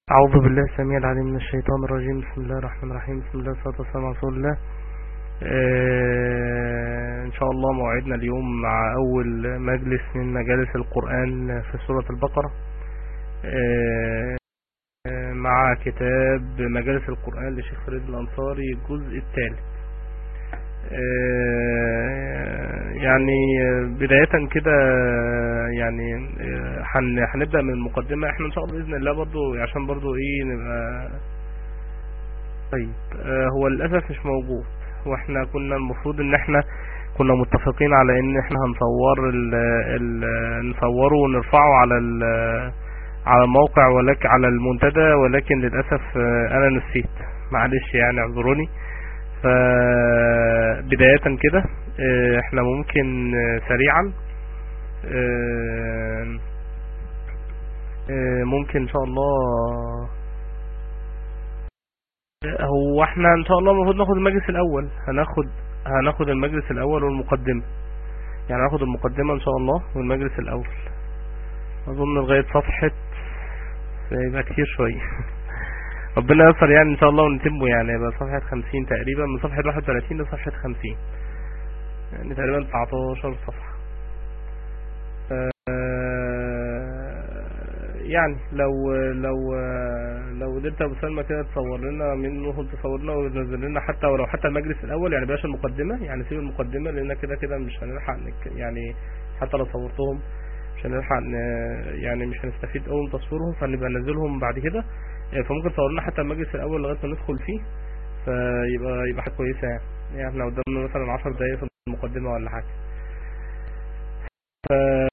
أعوذ بالله السميع العليم من الشيطان الرجيم بسم الله الرحمن الرحيم بسم الله والصلاة والسلام على رسول الله آه، إن شاء الله موعدنا اليوم مع أول مجلس من مجالس القرآن في سورة البقرة آه، آه، مع كتاب مجالس القرآن لشيخ فريد الأنصاري الجزء الثالث يعني بداية كده يعني هن- هنبدأ من المقدمة احنا ان شاء الله بإذن الله برضو عشان برضو ايه نبقى طيب آه، هو للأسف مش موجود واحنا كنا المفروض ان احنا كنا متفقين على ان احنا هنصور ال ال نصوره ونرفعه على ال على الموقع ولكن على المنتدى ولكن للأسف آه، انا نسيت معلش يعني اعذروني فبداية كده آه، احنا ممكن آه، سريعا آه، آه، ممكن ان شاء الله آه، هو احنا ان شاء الله المفروض ناخد المجلس الاول هناخد هناخد المجلس الاول والمقدمة يعني هناخد المقدمة ان شاء الله والمجلس الاول اظن لغاية صفحة يبقى كتير شوية ربنا يسر يعني ان شاء الله ونتمه يعني يبقى صفحة 50 تقريبا من صفحة 31 لصفحة 50 يعني تقريبا 19 صفحة آه، يعني لو لو لو قدرت يا ابو سلمى كده تصور لنا منه تصور لنا وتنزل لنا حتى ولو حتى المجلس الاول يعني بلاش المقدمه يعني سيب المقدمه لان كده كده مش هنلحق نك- يعني حتى لو صورتهم مش هنلحق ن- يعني مش هنستفيد قوي من تصويرهم فنبقى ننزلهم بعد كده آه، فممكن تصور لنا حتى المجلس الاول لغايه ما ندخل فيه فيبقى يبقى حاجه كويسه يعني يعني احنا قدامنا مثلا 10 دقايق في المقدمه ولا حاجه ف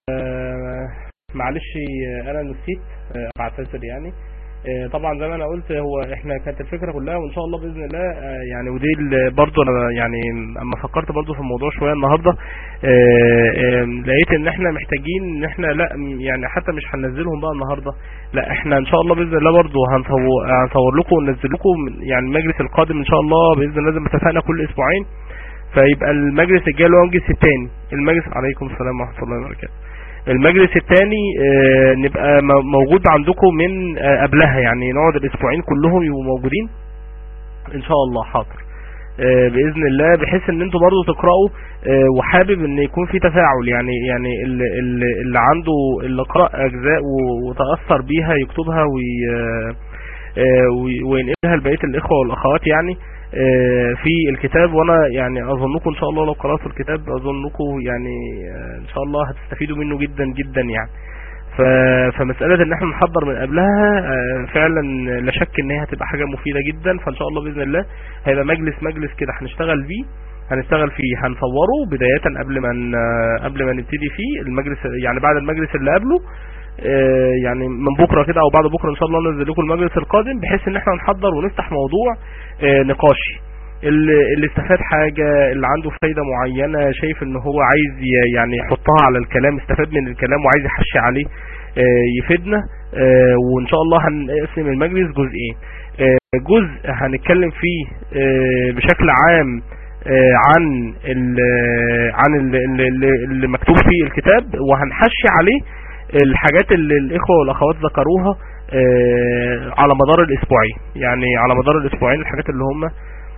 معلش آه، انا نسيت آه، بعتذر يعني آه، طبعا زي ما انا قلت هو احنا كانت الفكره كلها وان شاء الله باذن الله آه، يعني ودي ال- برضو انا يعني اما فكرت برضو في الموضوع شويه النهارده آه، آه، لقيت ان احنا محتاجين ان احنا لا م- يعني حتى مش هننزلهم بقى النهارده لا احنا ان شاء الله باذن الله برضو هنصور هنصور لكم وننزل لكم يعني المجلس القادم ان شاء الله باذن الله زي ما اتفقنا كل اسبوعين فيبقى المجلس الجاي اللي هو المجلس الثاني المجلس عليكم السلام ورحمه الله وبركاته المجلس الثاني نبقى م- موجود عندكم من آه، قبلها يعني نقعد الاسبوعين كلهم يبقوا موجودين ان شاء الله حاضر آه، باذن الله بحيث ان انتوا برضو تقراوا آه، وحابب ان يكون في تفاعل يعني يعني اللي, اللي اللي عنده اللي قرأ اجزاء و- وتأثر بيها يكتبها وي آه، آه، وي- وينقلها لبقيه الاخوه والاخوات يعني آه، في الكتاب وانا يعني اظنكم ان شاء الله لو قراتوا الكتاب اظنكم يعني آه، ان شاء الله هتستفيدوا منه جدا جدا يعني ف- فمسألة ان احنا نحضر من قبلها آه، فعلا لا شك ان هي هتبقى حاجة مفيدة جدا فان شاء الله بإذن الله هيبقى مجلس مجلس كده هنشتغل فيه هنشتغل فيه هنصوره بداية قبل ما ن- قبل ما نبتدي فيه المجلس يعني بعد المجلس اللي قبله آه، يعني من بكرة كده او بعد بكرة ان شاء الله ننزل لكم المجلس القادم بحيث ان احنا نحضر ونفتح موضوع آه، نقاشي اللي اللي استفاد حاجة اللي عنده فايدة معينة شايف ان هو عايز ي- يعني يحطها على الكلام استفاد من الكلام وعايز يحشي عليه آه، يفيدنا آه، وان شاء الله هنقسم المجلس جزئين آه، جزء هنتكلم فيه آه، بشكل عام آه، عن ال عن ال- ال- ال- اللي مكتوب في الكتاب وهنحشي عليه الحاجات اللي الاخوه والاخوات ذكروها آه، على مدار الاسبوعين يعني على مدار الاسبوعين الحاجات اللي هم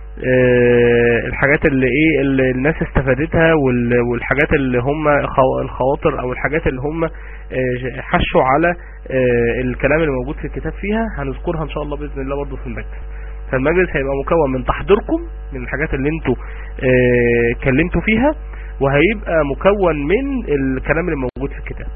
آه، الحاجات اللي ايه اللي الناس استفادتها وال- والحاجات اللي هم خو- الخواطر او الحاجات اللي هم آه، حشوا على آه، الكلام اللي موجود في الكتاب فيها هنذكرها ان شاء الله باذن الله برضو في المجلس فالمجلس هيبقى مكون من تحضيركم من الحاجات اللي انتوا آه، اتكلمتوا فيها وهيبقى مكون من الكلام اللي موجود في الكتاب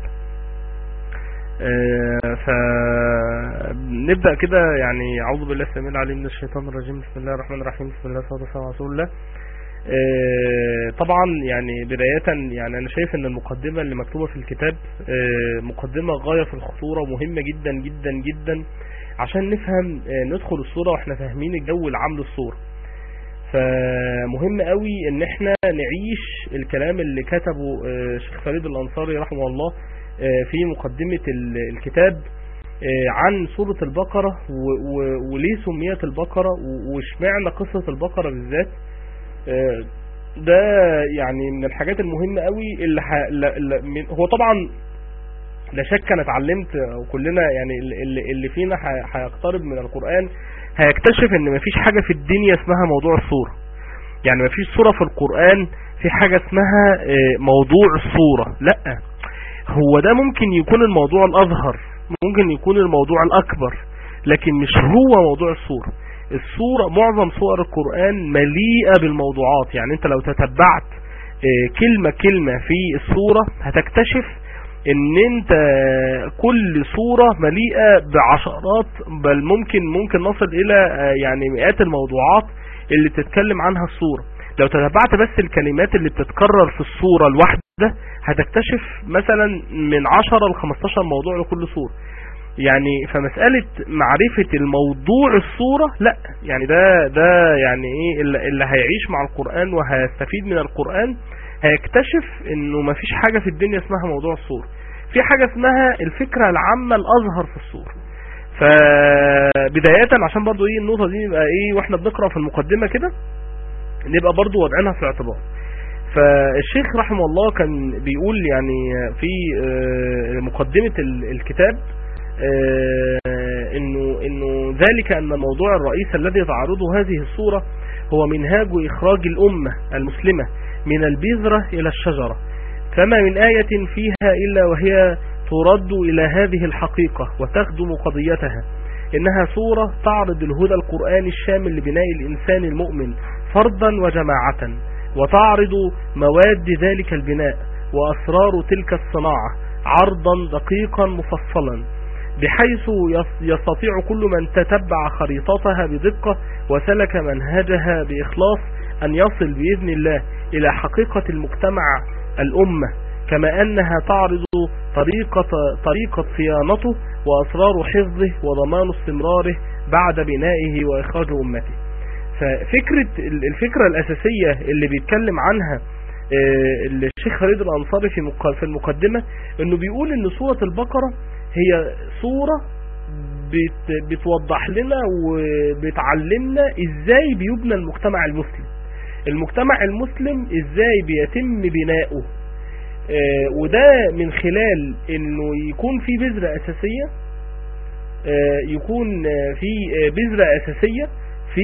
آه، فنبدأ كده يعني أعوذ بالله السميع العليم من الشيطان الرجيم بسم الله الرحمن الرحيم بسم الله والصلاة والسلام على رسول الله آه، طبعا يعني بداية يعني أنا شايف إن المقدمة اللي مكتوبة في الكتاب آه، مقدمة غاية في الخطورة ومهمة جدا جدا جدا عشان نفهم آه، ندخل الصورة واحنا فاهمين الجو العام للصورة فمهم قوي ان احنا نعيش الكلام اللي كتبه آه، شيخ فريد الانصاري رحمه الله آه، في مقدمة ال- الكتاب آه، عن سورة البقرة و- و- وليه سميت البقرة و- واشمعنى قصة البقرة بالذات آه، ده يعني من الحاجات المهمة قوي اللي ح... ل... ل... من... هو طبعا لا شك انا اتعلمت وكلنا يعني اللي, اللي فينا هيقترب من القرآن هيكتشف ان مفيش حاجة في الدنيا اسمها موضوع الصورة يعني مفيش صورة في القرآن في حاجة اسمها موضوع الصورة لا هو ده ممكن يكون الموضوع الاظهر ممكن يكون الموضوع الاكبر لكن مش هو موضوع الصورة الصورة معظم صور القرآن مليئة بالموضوعات يعني انت لو تتبعت كلمة كلمة في الصورة هتكتشف ان انت كل صورة مليئة بعشرات بل ممكن ممكن نصل الى يعني مئات الموضوعات اللي تتكلم عنها الصورة لو تتبعت بس الكلمات اللي بتتكرر في الصورة الواحدة هتكتشف مثلا من 10 ل 15 موضوع لكل صورة يعني فمسألة معرفة الموضوع الصورة لا يعني ده ده يعني ايه اللي هيعيش مع القرآن وهيستفيد من القرآن هيكتشف انه مفيش حاجة في الدنيا اسمها موضوع الصورة في حاجة اسمها الفكرة العامة الاظهر في الصورة فبداية عشان برضو ايه النقطة دي نبقى ايه واحنا بنقرأ في المقدمة كده نبقى برضو وضعينها في الاعتبار فالشيخ رحمه الله كان بيقول يعني في مقدمة الكتاب انه انه ذلك ان الموضوع الرئيس الذي تعرضه هذه الصورة هو منهاج اخراج الامة المسلمة من البذرة الى الشجرة فما من آية فيها الا وهي ترد الى هذه الحقيقة وتخدم قضيتها انها صورة تعرض الهدى القرآني الشامل لبناء الانسان المؤمن فردا وجماعة وتعرض مواد ذلك البناء واسرار تلك الصناعة عرضا دقيقا مفصلا بحيث يستطيع كل من تتبع خريطتها بدقة وسلك منهجها بإخلاص أن يصل بإذن الله إلى حقيقة المجتمع الأمة كما أنها تعرض طريقة, طريقة صيانته وأسرار حفظه وضمان استمراره بعد بنائه وإخراج أمته ففكرة الفكرة الأساسية اللي بيتكلم عنها الشيخ خالد الأنصاري في المقدمة انه بيقول ان سورة البقرة هي صورة بت بتوضح لنا وبتعلمنا ازاي بيبنى المجتمع المسلم المجتمع المسلم ازاي بيتم بناؤه آه وده من خلال انه يكون في بذرة اساسية آه يكون في بذرة اساسية في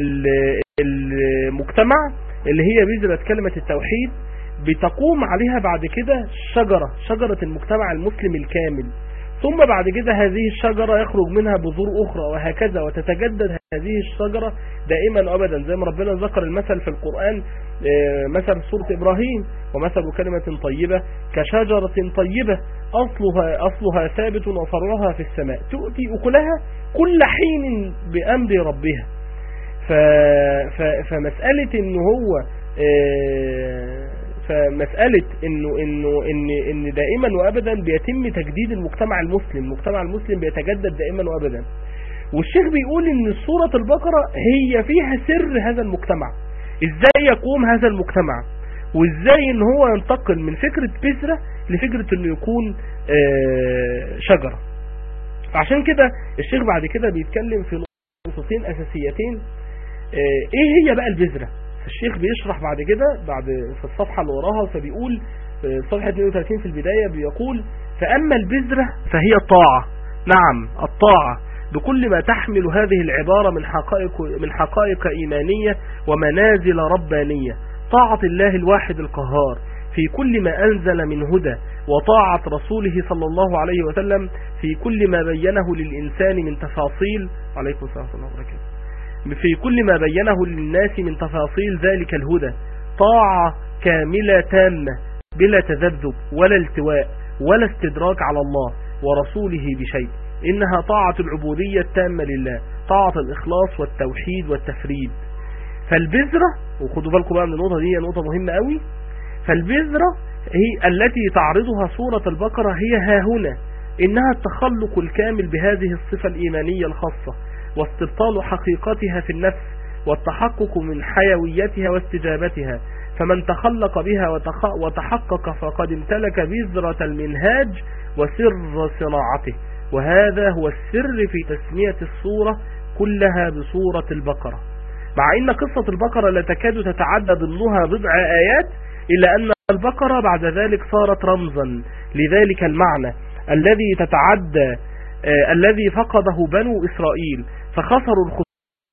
المجتمع اللي هي بذرة كلمة التوحيد بتقوم عليها بعد كده شجرة شجرة المجتمع المسلم الكامل ثم بعد كده هذه الشجرة يخرج منها بذور أخرى وهكذا وتتجدد هذه الشجرة دائما أبدا زي ما ربنا ذكر المثل في القرآن مثل سورة إبراهيم ومثل كلمة طيبة كشجرة طيبة أصلها, أصلها ثابت وفرعها في السماء تؤتي أكلها كل حين بأمر ربها ف... ف... فمسألة إن هو فمسألة انه انه ان ان دائما وابدا بيتم تجديد المجتمع المسلم المجتمع المسلم بيتجدد دائما وابدا والشيخ بيقول ان سورة البقرة هي فيها سر هذا المجتمع ازاي يقوم هذا المجتمع وازاي ان هو ينتقل من فكرة بذرة لفكرة انه يكون شجرة عشان كده الشيخ بعد كده بيتكلم في نقطتين اساسيتين ايه هي بقى البذرة الشيخ بيشرح بعد كده بعد في الصفحة اللي وراها فبيقول صفحة 32 في البداية بيقول فأما البذرة فهي الطاعة نعم الطاعة بكل ما تحمل هذه العبارة من حقائق, من حقائق إيمانية ومنازل ربانية طاعة الله الواحد القهار في كل ما أنزل من هدى وطاعة رسوله صلى الله عليه وسلم في كل ما بينه للإنسان من تفاصيل عليكم السلام ورحمة الله وبركاته في كل ما بينه للناس من تفاصيل ذلك الهدى طاعة كاملة تامة بلا تذبذب ولا التواء ولا استدراك على الله ورسوله بشيء إنها طاعة العبودية التامة لله طاعة الإخلاص والتوحيد والتفريد فالبذرة وخدوا بالكم بقى من النقطة دي نقطة مهمة قوي فالبذرة هي التي تعرضها سورة البقرة هي ها هنا إنها التخلق الكامل بهذه الصفة الإيمانية الخاصة واستبطال حقيقتها في النفس والتحقق من حيويتها واستجابتها فمن تخلق بها وتحقق فقد امتلك بذرة المنهاج وسر صناعته وهذا هو السر في تسمية الصورة كلها بصورة البقرة مع ان قصة البقرة لا تكاد تتعدى ضمنها بضع آيات إلا أن البقرة بعد ذلك صارت رمزا لذلك المعنى الذي تتعدى آه الذي فقده بنو إسرائيل فخسروا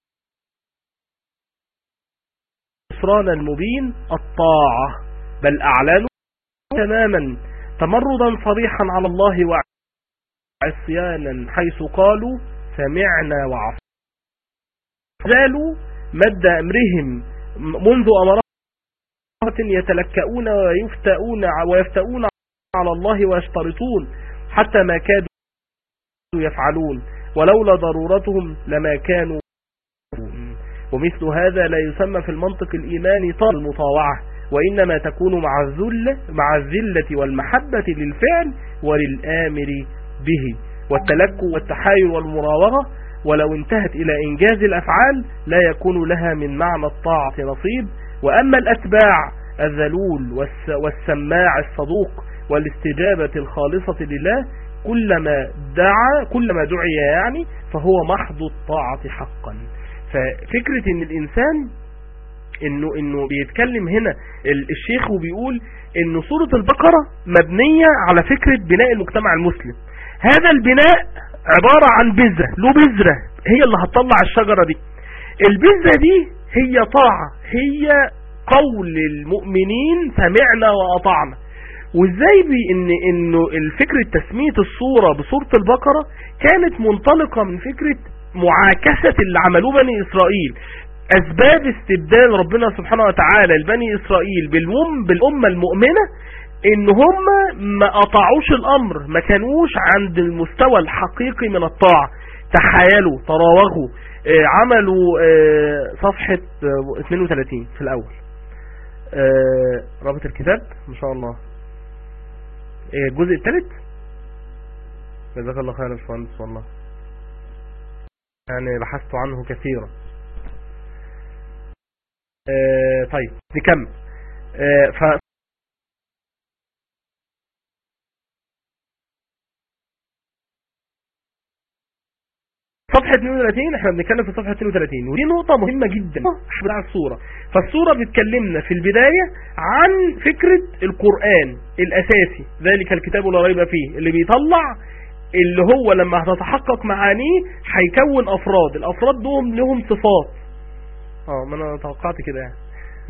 الخسران المبين الطاعة بل أعلنوا تماما تمردا صريحا على الله وعصيانا حيث قالوا سمعنا وعصينا زالوا مد أمرهم منذ أمرات يتلكؤون ويفتؤون ويفتؤون على الله ويشترطون حتى ما كادوا يفعلون ولولا ضرورتهم لما كانوا ومثل هذا لا يسمى في المنطق الإيماني طال المطاوعة وإنما تكون مع الذل مع الذلة والمحبة للفعل وللآمر به والتلكؤ والتحايل والمراوغة ولو انتهت إلى إنجاز الأفعال لا يكون لها من معنى الطاعة نصيب وأما الأتباع الذلول والسماع الصدوق والاستجابة الخالصة لله كلما دعا كلما دعي يعني فهو محض الطاعة حقا ففكرة ان الانسان انه انه بيتكلم هنا الشيخ وبيقول ان سورة البقرة مبنية على فكرة بناء المجتمع المسلم هذا البناء عبارة عن بذرة له بذرة هي اللي هتطلع الشجرة دي البذرة دي هي طاعة هي قول المؤمنين سمعنا وأطعنا وازاي بي ان انه الفكرة تسمية الصورة بصورة البقرة كانت منطلقة من فكرة معاكسة اللي عملوه بني اسرائيل اسباب استبدال ربنا سبحانه وتعالى لبني اسرائيل بالأم بالامة المؤمنة ان هم ما قطعوش الامر ما كانوش عند المستوى الحقيقي من الطاعة تحايلوا تراوغوا آه عملوا آه صفحة آه 32 في الاول رابط الكتاب ما شاء الله الجزء الثالث جزاك الله خير يا باشمهندس والله يعني بحثت عنه كثيرا آه طيب نكمل آه ف صفحة 32 احنا بنتكلم في صفحة 32 ودي نقطة مهمة جدا بتاع الصورة فالصورة بتكلمنا في البداية عن فكرة القرآن الأساسي ذلك الكتاب لا ريب فيه اللي بيطلع اللي هو لما هتتحقق معانيه هيكون أفراد الأفراد دول لهم صفات اه ما انا توقعت كده يعني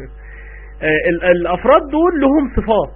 الأفراد دول لهم صفات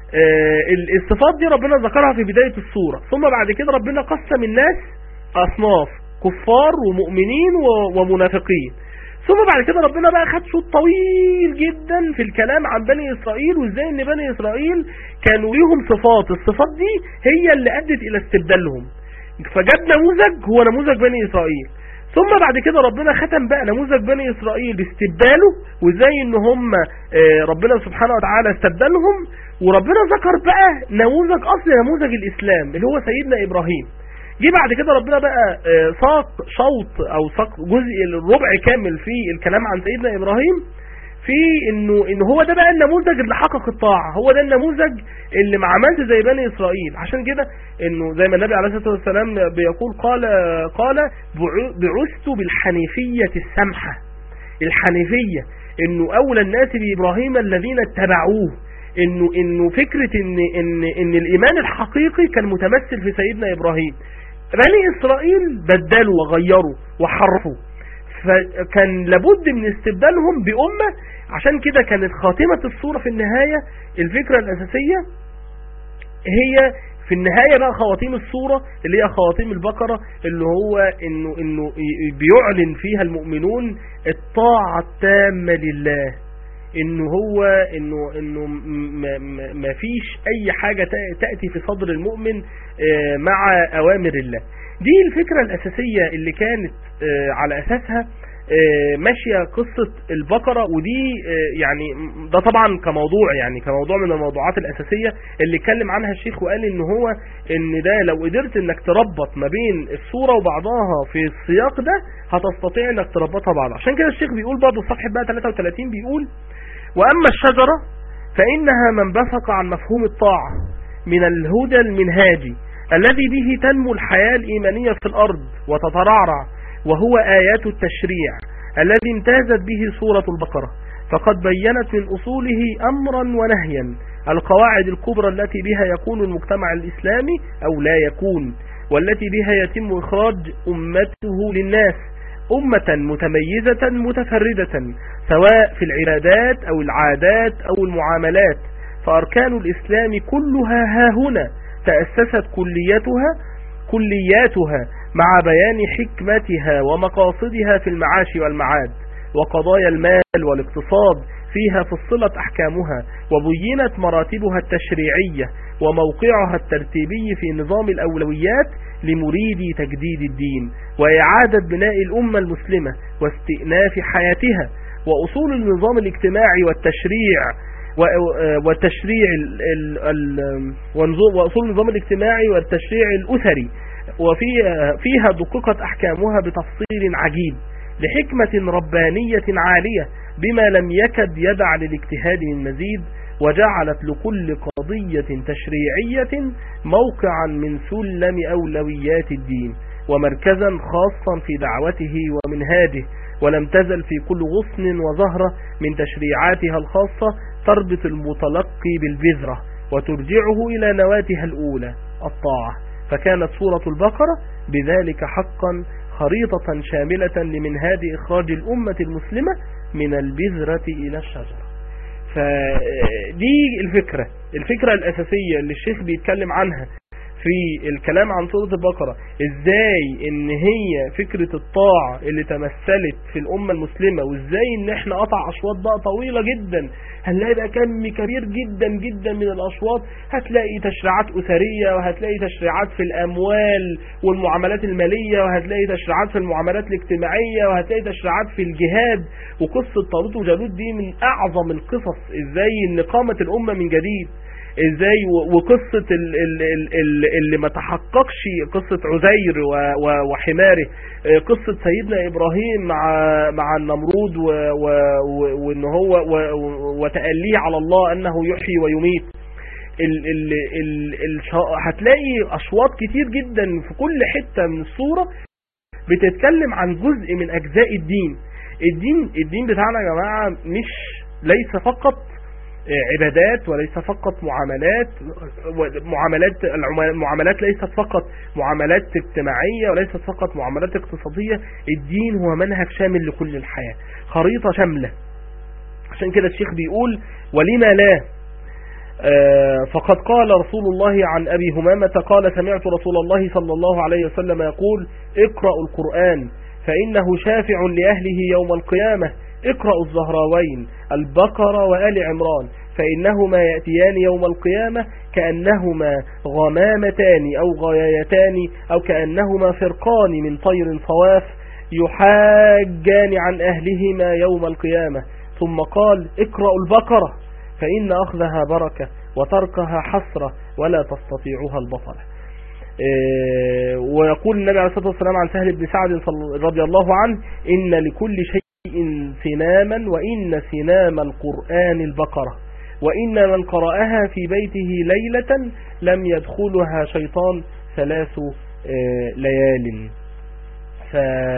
الصفات دي ربنا ذكرها في بداية الصورة ثم بعد كده ربنا قسم الناس أصناف كفار ومؤمنين ومنافقين ثم بعد كده ربنا بقى خد شوط طويل جدا في الكلام عن بني إسرائيل وازاي ان بني إسرائيل كانوا ليهم صفات الصفات دي هي اللي أدت إلى استبدالهم فجاب نموذج هو نموذج بني إسرائيل ثم بعد كده ربنا ختم بقى نموذج بني إسرائيل باستبداله وازاي ان هم ربنا سبحانه وتعالى استبدلهم وربنا ذكر بقى نموذج أصل نموذج الإسلام اللي هو سيدنا إبراهيم جه بعد كده ربنا بقى ساق شوط او ساق جزء الربع كامل في الكلام عن سيدنا ابراهيم في انه ان هو ده بقى النموذج اللي حقق الطاعه هو ده النموذج اللي ما عملش زي بني اسرائيل عشان كده انه زي ما النبي عليه الصلاه والسلام بيقول قال قال بعثت بالحنيفيه السمحه الحنيفيه انه اولى الناس بابراهيم الذين اتبعوه انه انه فكره ان ان ان الايمان الحقيقي كان متمثل في سيدنا ابراهيم بني إسرائيل بدلوا وغيروا وحرفوا فكان لابد من استبدالهم بأمة عشان كده كانت خاتمة الصورة في النهاية الفكرة الأساسية هي في النهاية بقى خواتيم الصورة اللي هي خواتيم البقرة اللي هو انه, إنه بيعلن فيها المؤمنون الطاعة التامة لله انه هو انه انه ما فيش اي حاجة تأتي في صدر المؤمن مع اوامر الله دي الفكرة الاساسية اللي كانت على اساسها ماشية قصة البقرة ودي يعني ده طبعا كموضوع يعني كموضوع من الموضوعات الاساسية اللي اتكلم عنها الشيخ وقال ان هو ان ده لو قدرت انك تربط ما بين الصورة وبعضها في السياق ده هتستطيع انك تربطها بعض عشان كده الشيخ بيقول برضه صفحة بقى 33 بيقول وأما الشجرة فإنها منبثق عن مفهوم الطاعة من الهدى المنهاجي الذي به تنمو الحياة الإيمانية في الأرض وتترعرع وهو آيات التشريع الذي امتازت به سورة البقرة فقد بينت من أصوله أمرا ونهيا القواعد الكبرى التي بها يكون المجتمع الإسلامي أو لا يكون والتي بها يتم إخراج أمته للناس أمة متميزة متفردة سواء في العبادات أو العادات أو المعاملات فأركان الإسلام كلها ها هنا تأسست كليتها كلياتها مع بيان حكمتها ومقاصدها في المعاش والمعاد وقضايا المال والاقتصاد فيها فصلت أحكامها وبينت مراتبها التشريعية وموقعها الترتيبي في نظام الأولويات لمريدي تجديد الدين وإعادة بناء الأمة المسلمة واستئناف حياتها وأصول النظام الاجتماعي والتشريع والتشريع وأصول النظام الاجتماعي والتشريع الأسري وفيها دققت أحكامها بتفصيل عجيب لحكمة ربانية عالية بما لم يكد يدع للاجتهاد من مزيد وجعلت لكل قضية تشريعية موقعا من سلم أولويات الدين ومركزا خاصا في دعوته ومنهاجه ولم تزل في كل غصن وزهرة من تشريعاتها الخاصة تربط المتلقي بالبذرة وترجعه إلى نواتها الأولى الطاعة فكانت سورة البقرة بذلك حقا خريطة شاملة لمنهاج إخراج الأمة المسلمة من البذرة إلى الشجرة فدي الفكرة الفكرة الأساسية اللي الشيخ بيتكلم عنها في الكلام عن سورة البقرة ازاي ان هي فكرة الطاعة اللي تمثلت في الامة المسلمة وازاي ان احنا قطع اشواط بقى طويلة جدا هنلاقي بقى كم كبير جدا جدا من الاشواط هتلاقي تشريعات اسرية وهتلاقي تشريعات في الاموال والمعاملات المالية وهتلاقي تشريعات في المعاملات الاجتماعية وهتلاقي تشريعات في الجهاد وقصة طالوت وجالوت دي من اعظم القصص ازاي ان قامت الامة من جديد ازاي وقصة اللي ما تحققش قصة عزير وحماره قصة سيدنا ابراهيم مع مع النمرود وان هو وتأليه على الله انه يحيي ويميت ال ال ال ال هتلاقي اشواط كتير جدا في كل حتة من الصورة بتتكلم عن جزء من اجزاء الدين الدين الدين بتاعنا يا جماعة مش ليس فقط عبادات وليس فقط معاملات معاملات المعاملات ليست فقط معاملات اجتماعية وليست فقط معاملات اقتصادية الدين هو منهج شامل لكل الحياة خريطة شاملة عشان كده الشيخ بيقول ولما لا فقد قال رسول الله عن أبي همامة قال سمعت رسول الله صلى الله عليه وسلم يقول اقرأوا القرآن فإنه شافع لأهله يوم القيامة اقرأوا الزهراوين البقرة وآل عمران فإنهما يأتيان يوم القيامة كأنهما غمامتان أو غايتان أو كأنهما فرقان من طير صواف يحاجان عن أهلهما يوم القيامة ثم قال اقرأوا البقرة فإن أخذها بركة وتركها حسرة ولا تستطيعها البطلة ويقول النبي عليه الصلاة والسلام عن سهل بن سعد رضي الله عنه إن لكل شيء سناما وإن سنام القرآن البقرة وإن من قرأها في بيته ليلة لم يدخلها شيطان ثلاث ليال ف...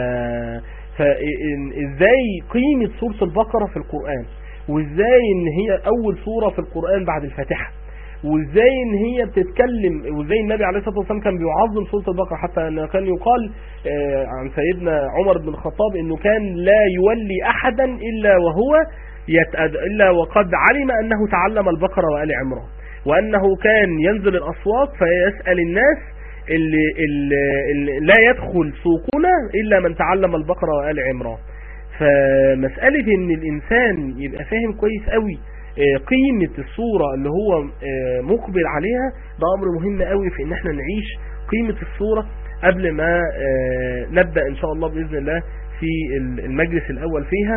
فإزاي قيمة سورة البقرة في القرآن وإزاي إن هي أول سورة في القرآن بعد الفاتحة وازاي ان هي بتتكلم وازاي النبي عليه الصلاه والسلام كان بيعظم سوره البقره حتى انه كان يقال عن سيدنا عمر بن الخطاب انه كان لا يولي احدا الا وهو يتأد الا وقد علم انه تعلم البقره وال عمران وانه كان ينزل الاسواق فيسال الناس اللي, اللي, اللي لا يدخل سوقنا الا من تعلم البقره وال عمران فمساله ان الانسان يبقى فاهم كويس قوي قيمة الصورة اللي هو مقبل عليها ده امر مهم قوي في ان احنا نعيش قيمة الصورة قبل ما نبدأ ان شاء الله بإذن الله في المجلس الاول فيها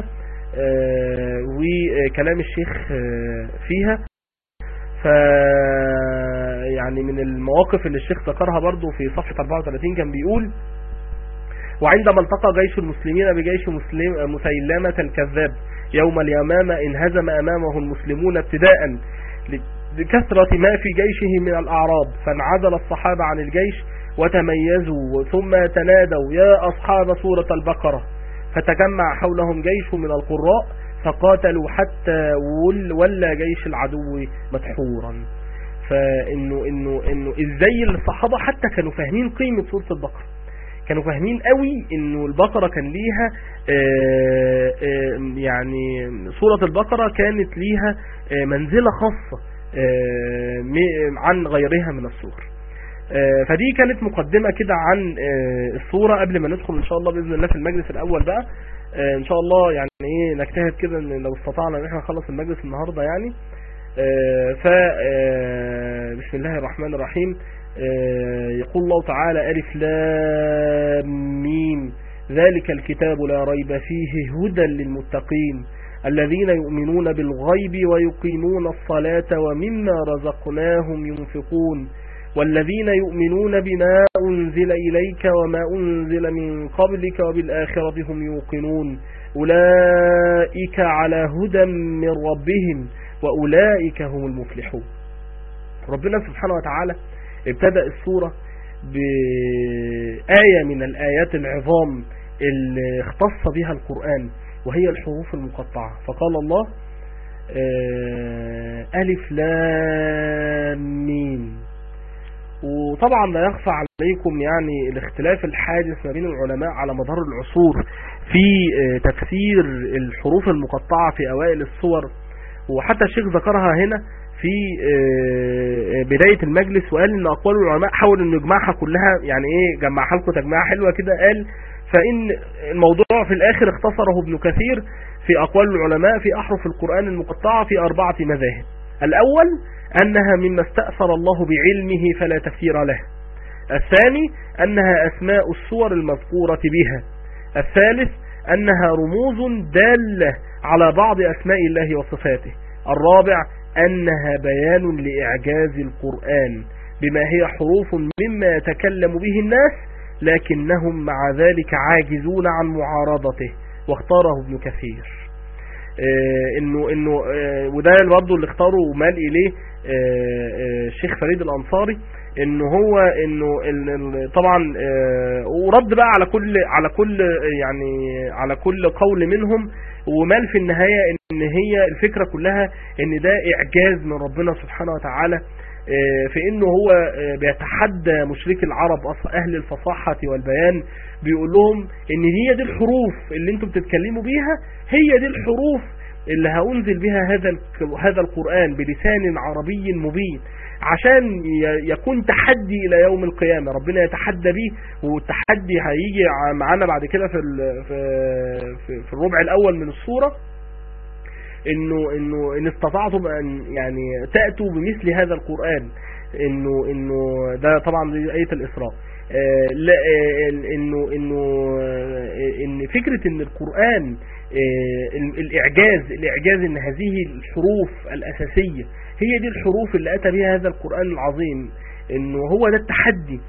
وكلام الشيخ فيها ف يعني من المواقف اللي الشيخ ذكرها برضو في صفحة 34 كان بيقول وعندما التقى جيش المسلمين بجيش مسلم مسيلمة الكذاب يوم اليمامة انهزم أمامه المسلمون ابتداء لكثرة ما في جيشه من الأعراب فانعزل الصحابة عن الجيش وتميزوا ثم تنادوا يا أصحاب سورة البقرة فتجمع حولهم جيش من القراء فقاتلوا حتى ولى جيش العدو مدحورا فانه انه انه ازاي الصحابه حتى كانوا فاهمين قيمه سوره البقره كانوا فاهمين قوي انه البقرة كان ليها آه، آه، يعني سورة البقرة كانت ليها آه، منزلة خاصة عن غيرها من السور فدي كانت مقدمة كده عن الصورة قبل ما ندخل ان شاء الله بإذن الله في المجلس الاول بقى ان شاء الله يعني ايه نجتهد كده ان لو استطعنا ان احنا نخلص المجلس النهاردة يعني ف بسم الله الرحمن الرحيم آه، يقول الله تعالى ألف لام ميم ذلك الكتاب لا ريب فيه هدى للمتقين الذين يؤمنون بالغيب ويقيمون الصلاة ومما رزقناهم ينفقون والذين يؤمنون بما أنزل إليك وما أنزل من قبلك وبالآخرة هم يوقنون أولئك على هدى من ربهم وأولئك هم المفلحون ربنا سبحانه وتعالى ابتدأ السورة بآية من الآيات العظام اللي اختص بها القرآن وهي الحروف المقطعة فقال الله آه، ألف لام ميم وطبعا لا يخفى عليكم يعني الاختلاف الحادث ما بين العلماء على مدار العصور في آه، تفسير الحروف المقطعة في أوائل الصور وحتى الشيخ ذكرها هنا في آه، بداية المجلس وقال ان اقوال العلماء حاول انه يجمعها كلها يعني ايه جمعها لكم تجميعة حلوة كده قال فان الموضوع في الاخر اختصره ابن كثير في اقوال العلماء في احرف القرآن المقطعة في اربعة مذاهب الاول انها مما استأثر الله بعلمه فلا تفسير له الثاني انها اسماء الصور المذكورة بها الثالث انها رموز دالة على بعض اسماء الله وصفاته الرابع أنها بيان لإعجاز القرآن بما هي حروف مما يتكلم به الناس لكنهم مع ذلك عاجزون عن معارضته واختاره ابن كثير آه انه انه آه وده برضه اللي اختاره ومال اليه آه الشيخ آه، فريد الانصاري انه هو انه طبعا آه، ورد بقى على كل على كل يعني على كل قول منهم ومال في النهاية ان هي الفكرة كلها ان ده اعجاز من ربنا سبحانه وتعالى آه، في انه هو آه، بيتحدى مشرك العرب اهل الفصاحة والبيان بيقول لهم ان هي دي الحروف اللي انتم بتتكلموا بيها هي دي الحروف اللي هأنزل بها هذا هذا القرآن بلسان عربي مبين عشان يكون تحدي الى يوم القيامة ربنا يتحدى به والتحدي هيجي معانا بعد كده في في في الربع الاول من الصورة انه انه ان استطعتم ان يعني تأتوا بمثل هذا القرآن انه انه ده طبعا دي آية الإسراء آه، لا آه، انه انه آه، ان فكرة ان القرآن الاعجاز الاعجاز ان هذه الحروف الاساسية هي دي الحروف اللي اتى بها هذا القرآن العظيم انه هو ده التحدي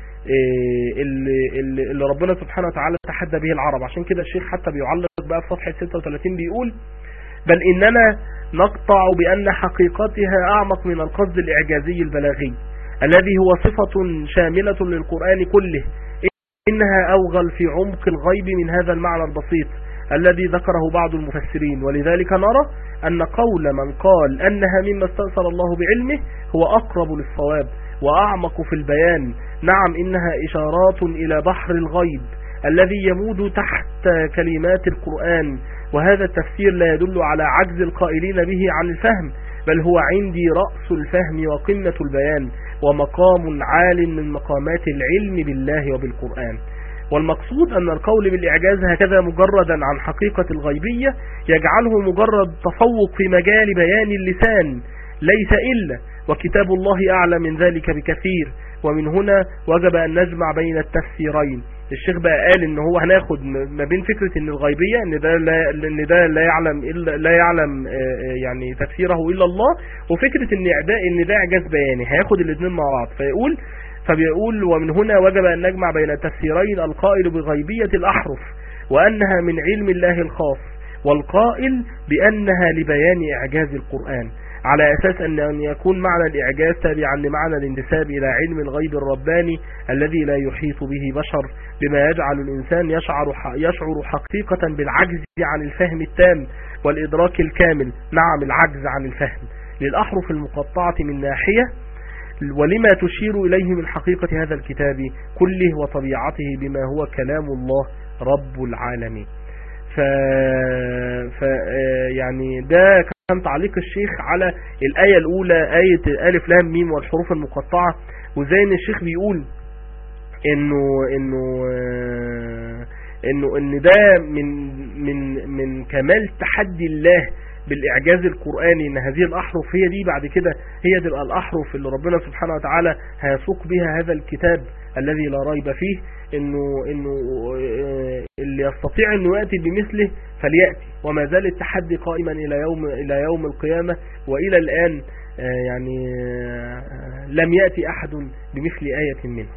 اللي, اللي ربنا سبحانه وتعالى تحدى به العرب عشان كده الشيخ حتى بيعلق بقى في صفحة 36 بيقول بل اننا نقطع بان حقيقتها اعمق من القصد الاعجازي البلاغي الذي هو صفة شاملة للقرآن كله إنها أوغل في عمق الغيب من هذا المعنى البسيط الذي ذكره بعض المفسرين ولذلك نرى أن قول من قال أنها مما استنصر الله بعلمه هو أقرب للصواب وأعمق في البيان نعم إنها إشارات إلى بحر الغيب الذي يمود تحت كلمات القرآن وهذا التفسير لا يدل على عجز القائلين به عن الفهم بل هو عندي رأس الفهم وقمة البيان ومقام عال من مقامات العلم بالله وبالقرآن والمقصود أن القول بالإعجاز هكذا مجردا عن حقيقة الغيبية يجعله مجرد تفوق في مجال بيان اللسان ليس إلا وكتاب الله أعلى من ذلك بكثير ومن هنا وجب أن نجمع بين التفسيرين الشيخ بقى قال ان هو هناخد ما بين فكرة ان الغيبية ان ده لا, إن ده لا يعلم إلا لا يعلم آه، آه، يعني تفسيره الا الله وفكرة ان اعداء ان ده اعجاز بياني هياخد الاثنين مع بعض فيقول فبيقول ومن هنا وجب ان نجمع بين التفسيرين القائل بغيبية الاحرف وانها من علم الله الخاص والقائل بانها لبيان اعجاز القرآن على أساس أن يكون معنى الإعجاز تابعا لمعنى الانتساب إلى علم الغيب الرباني الذي لا يحيط به بشر بما يجعل الإنسان يشعر, يشعر حقيقة بالعجز عن الفهم التام والإدراك الكامل نعم العجز عن الفهم للأحرف المقطعة من ناحية ولما تشير إليه من حقيقة هذا الكتاب كله وطبيعته بما هو كلام الله رب العالمين ف... ف... يعني ده كان تعليق الشيخ على الآية الأولى آية ألف لام ميم والحروف المقطعة وزي ان الشيخ بيقول انه انه انه ان ده من من من كمال تحدي الله بالاعجاز القرآني ان هذه الاحرف هي دي بعد كده هي تبقى الاحرف اللي ربنا سبحانه وتعالى هيسوق بها هذا الكتاب الذي لا ريب فيه انه انه اللي يستطيع انه ياتي بمثله فلياتي وما زال التحدي قائما الى يوم الى يوم القيامه والى الان يعني لم ياتي احد بمثل ايه منه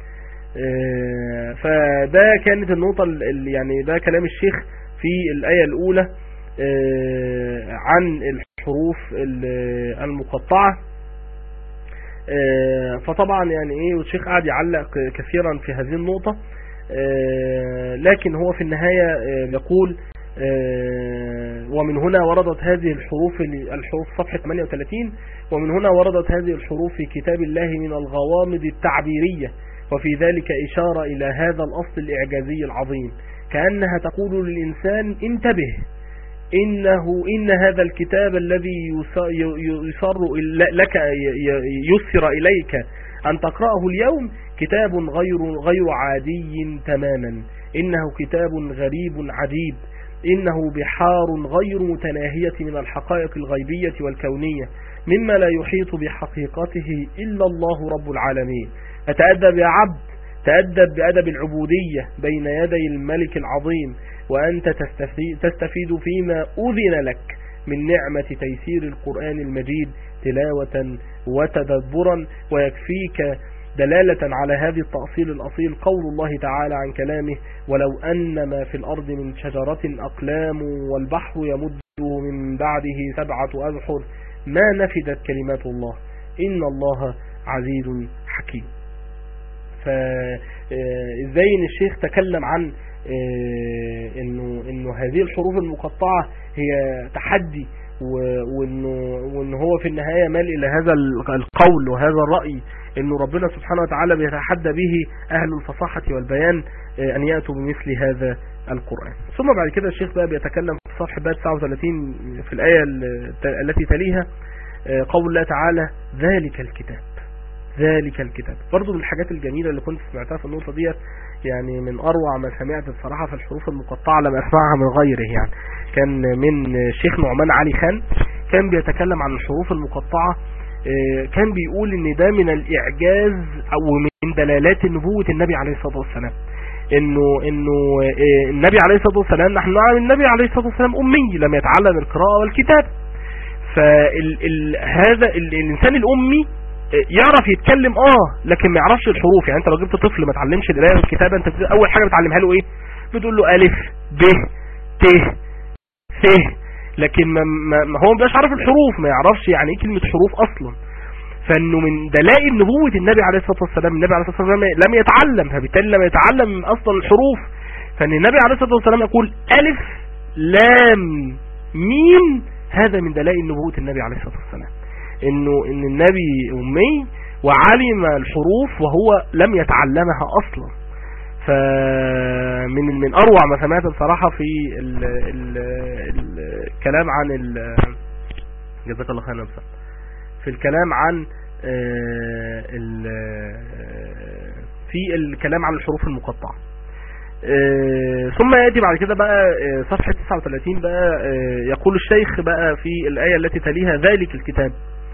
فده كانت النقطه اللي يعني ده كلام الشيخ في الايه الاولى عن الحروف المقطعه فطبعا يعني ايه والشيخ قاعد يعلق كثيرا في هذه النقطة لكن هو في النهاية يقول ومن هنا وردت هذه الحروف الحروف صفحة 38 ومن هنا وردت هذه الحروف في كتاب الله من الغوامض التعبيرية وفي ذلك إشارة إلى هذا الأصل الإعجازي العظيم كأنها تقول للإنسان انتبه إنه إن هذا الكتاب الذي يسر لك يسر إليك أن تقرأه اليوم كتاب غير غير عادي تماما إنه كتاب غريب عجيب إنه بحار غير متناهية من الحقائق الغيبية والكونية مما لا يحيط بحقيقته إلا الله رب العالمين أتأدب يا عبد تأدب بأدب العبودية بين يدي الملك العظيم وأنت تستفيد فيما أذن لك من نعمة تيسير القرآن المجيد تلاوة وتدبرا ويكفيك دلالة على هذه التأصيل الأصيل قول الله تعالى عن كلامه ولو أن ما في الأرض من شجرة أقلام والبحر يمده من بعده سبعة أبحر ما نفدت كلمات الله إن الله عزيز حكيم فإزاي إن الشيخ تكلم عن انه انه هذه الحروف المقطعة هي تحدي وانه وان هو في النهاية مال الى هذا القول وهذا الرأي انه ربنا سبحانه وتعالى بيتحدى به اهل الفصاحة والبيان ان يأتوا بمثل هذا القرآن ثم بعد كده الشيخ بقى بيتكلم في صفحة 39 في الآية التي تليها قول الله تعالى ذلك الكتاب ذلك الكتاب برضو من الحاجات الجميلة اللي كنت سمعتها في النقطة ديت يعني من أروع ما سمعت الصراحة في الحروف المقطعة لم أسمعها من غيره يعني كان من الشيخ نعمان علي خان كان بيتكلم عن الحروف المقطعة كان بيقول ان ده من الإعجاز أو من دلالات نبوة النبي عليه الصلاة والسلام انه انه النبي عليه الصلاة والسلام نحن نعلم النبي عليه الصلاة والسلام أمي لم يتعلم القراءة والكتاب فهذا الإنسان الأمي يعرف يتكلم اه لكن ما يعرفش الحروف يعني انت لو جبت طفل ما تعلمش القراءه والكتابه انت اول حاجه بتعلمها له ايه بتقول له الف ب ت ث لكن ما, ما, ما هو مش عارف الحروف ما يعرفش يعني ايه كلمه حروف اصلا فانه من دلائل نبوه النبي عليه الصلاه والسلام النبي عليه الصلاه والسلام لم يتعلم فبالتالي لم يتعلم اصلا الحروف فان النبي عليه الصلاه والسلام يقول الف لام ميم هذا من دلائل نبوه النبي عليه الصلاه والسلام انه ان النبي امي وعلم الحروف وهو لم يتعلمها اصلا فمن من اروع ما سمعت الصراحة في ال ال ال الكلام عن ال جزاك الله خيرا في الكلام عن ال في الكلام عن الحروف المقطعة ثم يأتي بعد كده بقى صفحة 39 بقى يقول الشيخ بقى في الآية التي تليها ذلك الكتاب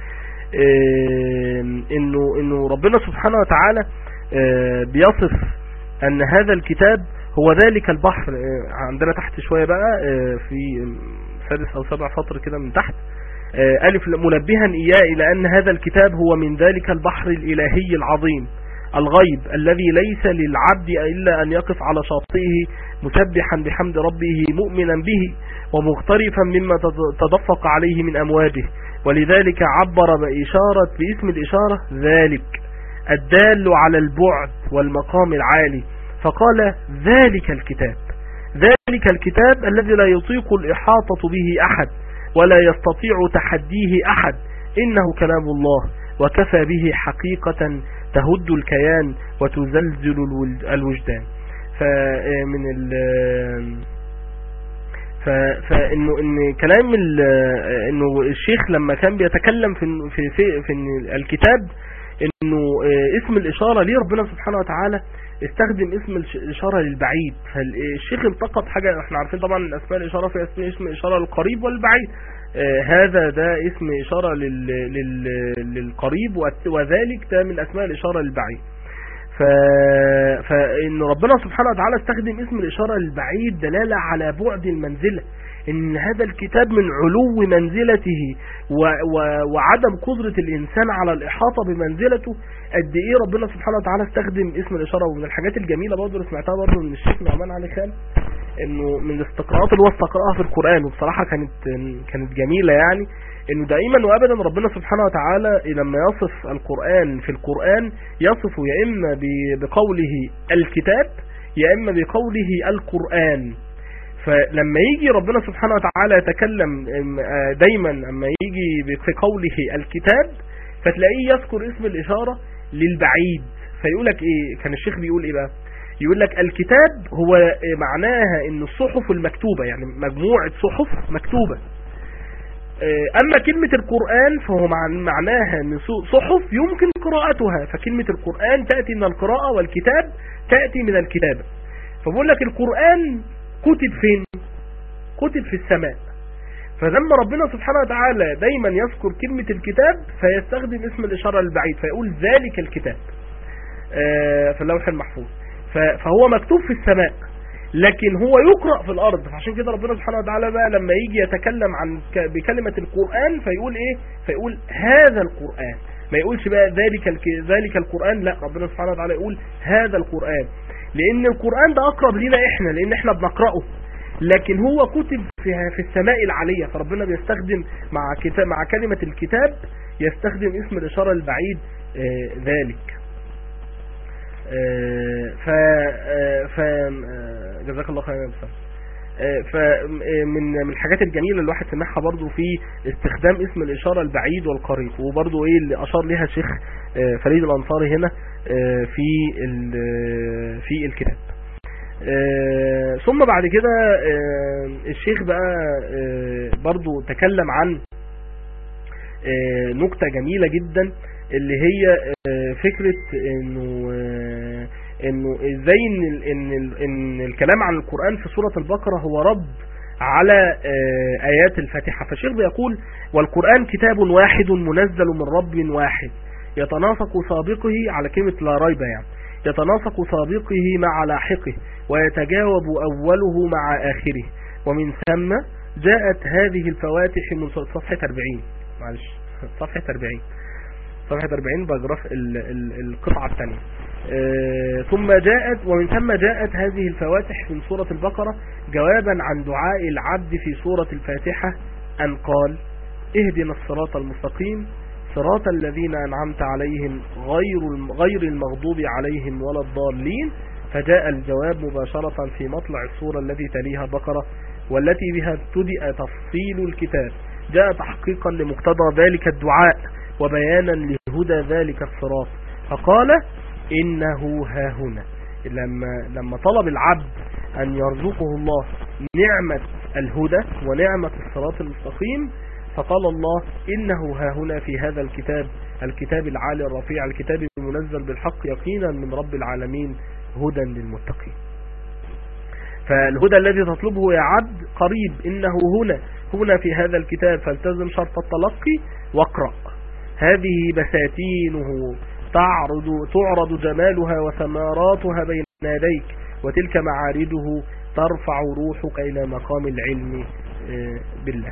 انه انه ربنا سبحانه وتعالى بيصف ان هذا الكتاب هو ذلك البحر عندنا تحت شوية بقى في سادس او سبع سطر كده من تحت الف منبها اياه الى ان هذا الكتاب هو من ذلك البحر الالهي العظيم الغيب الذي ليس للعبد الا ان يقف على شاطئه مسبحا بحمد ربه مؤمنا به ومغترفا مما تدفق عليه من امواجه ولذلك عبر بإشارة باسم الإشارة ذلك الدال على البعد والمقام العالي فقال ذلك الكتاب ذلك الكتاب الذي لا يطيق الإحاطة به أحد ولا يستطيع تحديه أحد إنه كلام الله وكفى به حقيقة تهد الكيان وتزلزل الوجدان فمن ال فانه ان كلام انه الشيخ لما كان بيتكلم في في في, في الكتاب انه اسم الاشاره ليه ربنا سبحانه وتعالى استخدم اسم الاشاره للبعيد فالشيخ انتقد حاجه احنا عارفين طبعا اسماء الاشاره في اسم اسم اشاره للقريب والبعيد هذا ده اسم اشاره لل لل للقريب وذلك ده من اسماء الاشاره للبعيد ف... فإن ربنا سبحانه وتعالى استخدم اسم الإشارة للبعيد دلالة على بعد المنزلة إن هذا الكتاب من علو منزلته و... و... وعدم قدرة الإنسان على الإحاطة بمنزلته قد إيه ربنا سبحانه وتعالى استخدم اسم الإشارة ومن الحاجات الجميلة برضه اللي سمعتها برضه من الشيخ نعمان علي خان إنه من الاستقراءات اللي هو استقرأها في القرآن وبصراحة كانت كانت جميلة يعني انه دائما وابدا ربنا سبحانه وتعالى لما يصف القرآن في القرآن يصف يا اما بقوله الكتاب يا اما بقوله القرآن فلما يجي ربنا سبحانه وتعالى يتكلم دايما لما يجي في قوله الكتاب فتلاقيه يذكر اسم الاشارة للبعيد فيقول لك ايه كان الشيخ بيقول ايه بقى يقول لك الكتاب هو معناها ان الصحف المكتوبة يعني مجموعة صحف مكتوبة أما كلمة القرآن فهو معناها أن صحف يمكن قراءتها فكلمة القرآن تأتي من القراءة والكتاب تأتي من الكتابة فبقول لك القرآن كتب فين كتب في السماء فلما ربنا سبحانه وتعالى دايما يذكر كلمة الكتاب فيستخدم اسم الإشارة البعيد فيقول ذلك الكتاب في اللوح المحفوظ فهو مكتوب في السماء لكن هو يقرأ في الأرض فعشان كده ربنا سبحانه وتعالى بقى لما يجي يتكلم عن بكلمة القرآن فيقول إيه فيقول هذا القرآن ما يقولش بقى ذلك ذلك القرآن لا ربنا سبحانه وتعالى يقول هذا القرآن لأن القرآن ده أقرب لنا إحنا لأن إحنا بنقرأه لكن هو كتب في في السماء العالية فربنا بيستخدم مع كتاب مع كلمة الكتاب يستخدم اسم الإشارة البعيد آه ذلك ف ف جزاك الله خيرا بس فمن من الحاجات الجميلة اللي الواحد سمعها برضو في استخدام اسم الإشارة البعيد والقريب وبرضو ايه اللي أشار لها الشيخ فريد الأنصاري هنا في في الكتاب ثم بعد كده الشيخ بقى برضو تكلم عن نكتة جميلة جدا اللي هي فكرة انه انه ازاي ان, إن, إن الكلام عن القرآن في سورة البقرة هو رد على ايات الفاتحة فالشيخ بيقول والقرآن كتاب واحد منزل من رب واحد يتناسق سابقه على كلمة لا ريب يعني يتناسق سابقه مع لاحقه ويتجاوب أوله مع آخره ومن ثم جاءت هذه الفواتح من صفحة 40 معلش صفحة 40 صفحة 40 باجراف القطعة الثانية ثم جاءت ومن ثم جاءت هذه الفواتح من سورة البقرة جوابا عن دعاء العبد في سورة الفاتحة أن قال اهدنا الصراط المستقيم صراط الذين أنعمت عليهم غير غير المغضوب عليهم ولا الضالين فجاء الجواب مباشرة في مطلع السورة التي تليها بقرة والتي بها ابتدأ تفصيل الكتاب جاء تحقيقا لمقتضى ذلك الدعاء وبيانا لهدى ذلك الصراط فقال إنه ها هنا لما, لما طلب العبد أن يرزقه الله نعمة الهدى ونعمة الصراط المستقيم فقال الله إنه ها هنا في هذا الكتاب الكتاب العالي الرفيع الكتاب المنزل بالحق يقينا من رب العالمين هدى للمتقين فالهدى الذي تطلبه يا عبد قريب إنه هنا هنا في هذا الكتاب فالتزم شرط التلقي واقرأ هذه بساتينه تعرض تعرض جمالها وثماراتها بين يديك وتلك معارضه ترفع روحك إلى مقام العلم بالله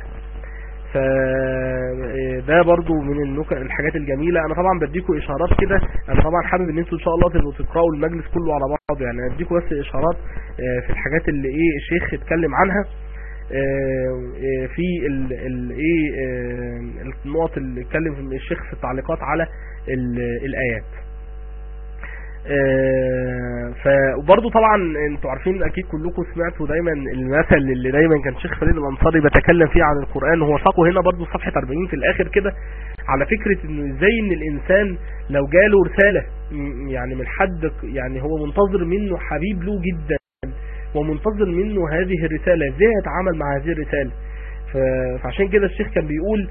فده برضو من النك... الحاجات الجميلة انا طبعا بديكم اشارات كده انا طبعا حابب ان انتوا ان شاء الله تبقوا تقرأوا المجلس كله على بعض يعني اديكم بس اشارات في الحاجات اللي ايه الشيخ اتكلم عنها في الايه النقط اللي اتكلم الشيخ في التعليقات على الايات فبرضه طبعا انتوا عارفين اكيد كلكم سمعتوا دايما المثل اللي دايما كان شيخ فريد الانصاري بيتكلم فيه عن القرآن هو ساقه هنا برضه صفحة 40 في الاخر كده على فكرة انه ازاي ان الانسان لو جاله رسالة يعني من حد يعني هو منتظر منه حبيب له جدا ومنتظر منه هذه الرسالة ازاي يتعامل مع هذه الرسالة فعشان كده الشيخ كان بيقول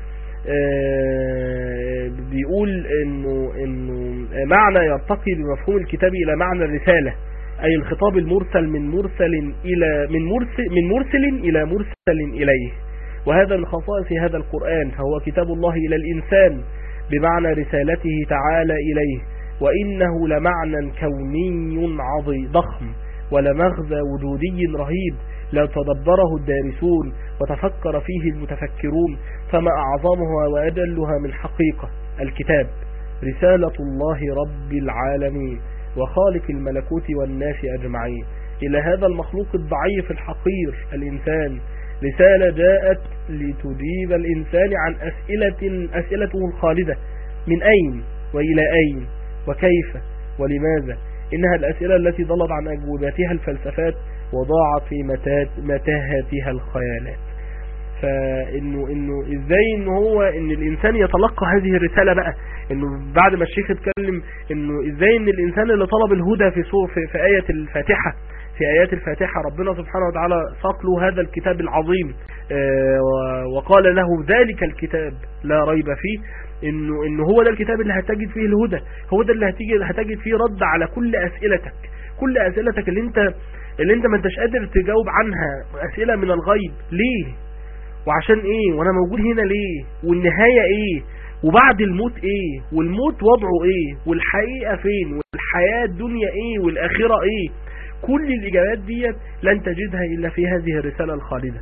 بيقول انه انه معنى يرتقي بمفهوم الكتاب الى معنى الرسالة اي الخطاب المرسل من مرسل الى من مرسل من مرسل الى مرسل اليه وهذا من خصائص هذا القرآن فهو كتاب الله الى الانسان بمعنى رسالته تعالى اليه وانه لمعنى كوني عظيم ضخم ولمغزى وجودي رهيب لو تدبره الدارسون وتفكر فيه المتفكرون فما أعظمها وأدلها من حقيقة الكتاب رسالة الله رب العالمين وخالق الملكوت والناس أجمعين إلى هذا المخلوق الضعيف الحقير الإنسان رسالة جاءت لتجيب الإنسان عن أسئلة أسئلته الخالدة من أين وإلى أين وكيف ولماذا إنها الأسئلة التي ضلت عن أجوباتها الفلسفات وضاعت في متاهاتها الخيالات فانه انه ازاي ان هو ان الانسان يتلقى هذه الرسالة بقى انه بعد ما الشيخ اتكلم انه ازاي ان الانسان اللي طلب الهدى في سوء في, في آية الفاتحة في آيات الفاتحة ربنا سبحانه وتعالى ساق له هذا الكتاب العظيم وقال له ذلك الكتاب لا ريب فيه انه انه هو ده الكتاب اللي هتجد فيه الهدى هو ده اللي هتيجي هتجد فيه رد على كل اسئلتك كل اسئلتك اللي انت اللي انت ما انتش قادر تجاوب عنها اسئلة من الغيب ليه وعشان ايه وانا موجود هنا ليه والنهاية ايه وبعد الموت ايه والموت وضعه ايه والحقيقة فين والحياة الدنيا ايه والاخرة ايه كل الاجابات ديت لن تجدها الا في هذه الرسالة الخالدة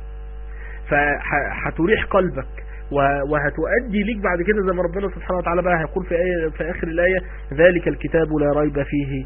فهتريح قلبك وهتؤدي ليك بعد كده زي ما ربنا سبحانه وتعالى بقى هيقول في, آية في آخر الآية ذلك الكتاب لا ريب فيه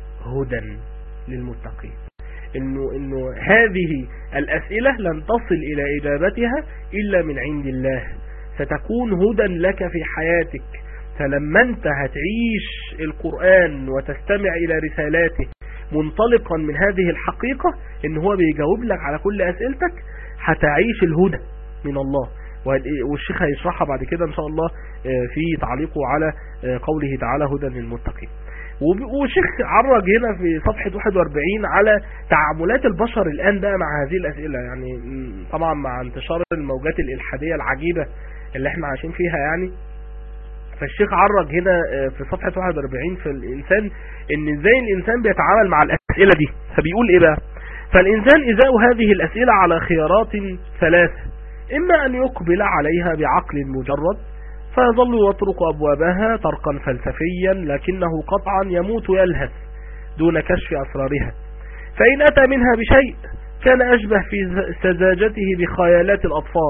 هدى للمتقين إنه, إنه هذه الأسئلة لن تصل إلى إجابتها إلا من عند الله ستكون هدى لك في حياتك فلما انت هتعيش القرآن وتستمع إلى رسالاته منطلقا من هذه الحقيقة إن هو بيجاوب لك على كل أسئلتك هتعيش الهدى من الله والشيخ هيشرحها بعد كده ان شاء الله في تعليقه على قوله تعالى هدى للمتقين والشيخ عرج هنا في صفحة 41 على تعاملات البشر الآن بقى مع هذه الأسئلة يعني طبعا مع انتشار الموجات الإلحادية العجيبة اللي احنا عايشين فيها يعني فالشيخ عرج هنا في صفحة 41 في الإنسان ان ازاي الإنسان بيتعامل مع الأسئلة دي فبيقول ايه بقى فالإنسان إزاء هذه الأسئلة على خيارات ثلاثة إما أن يقبل عليها بعقل مجرد فيظل يطرق أبوابها طرقا فلسفيا لكنه قطعا يموت يلهث دون كشف أسرارها فإن أتى منها بشيء كان أشبه في سذاجته بخيالات الأطفال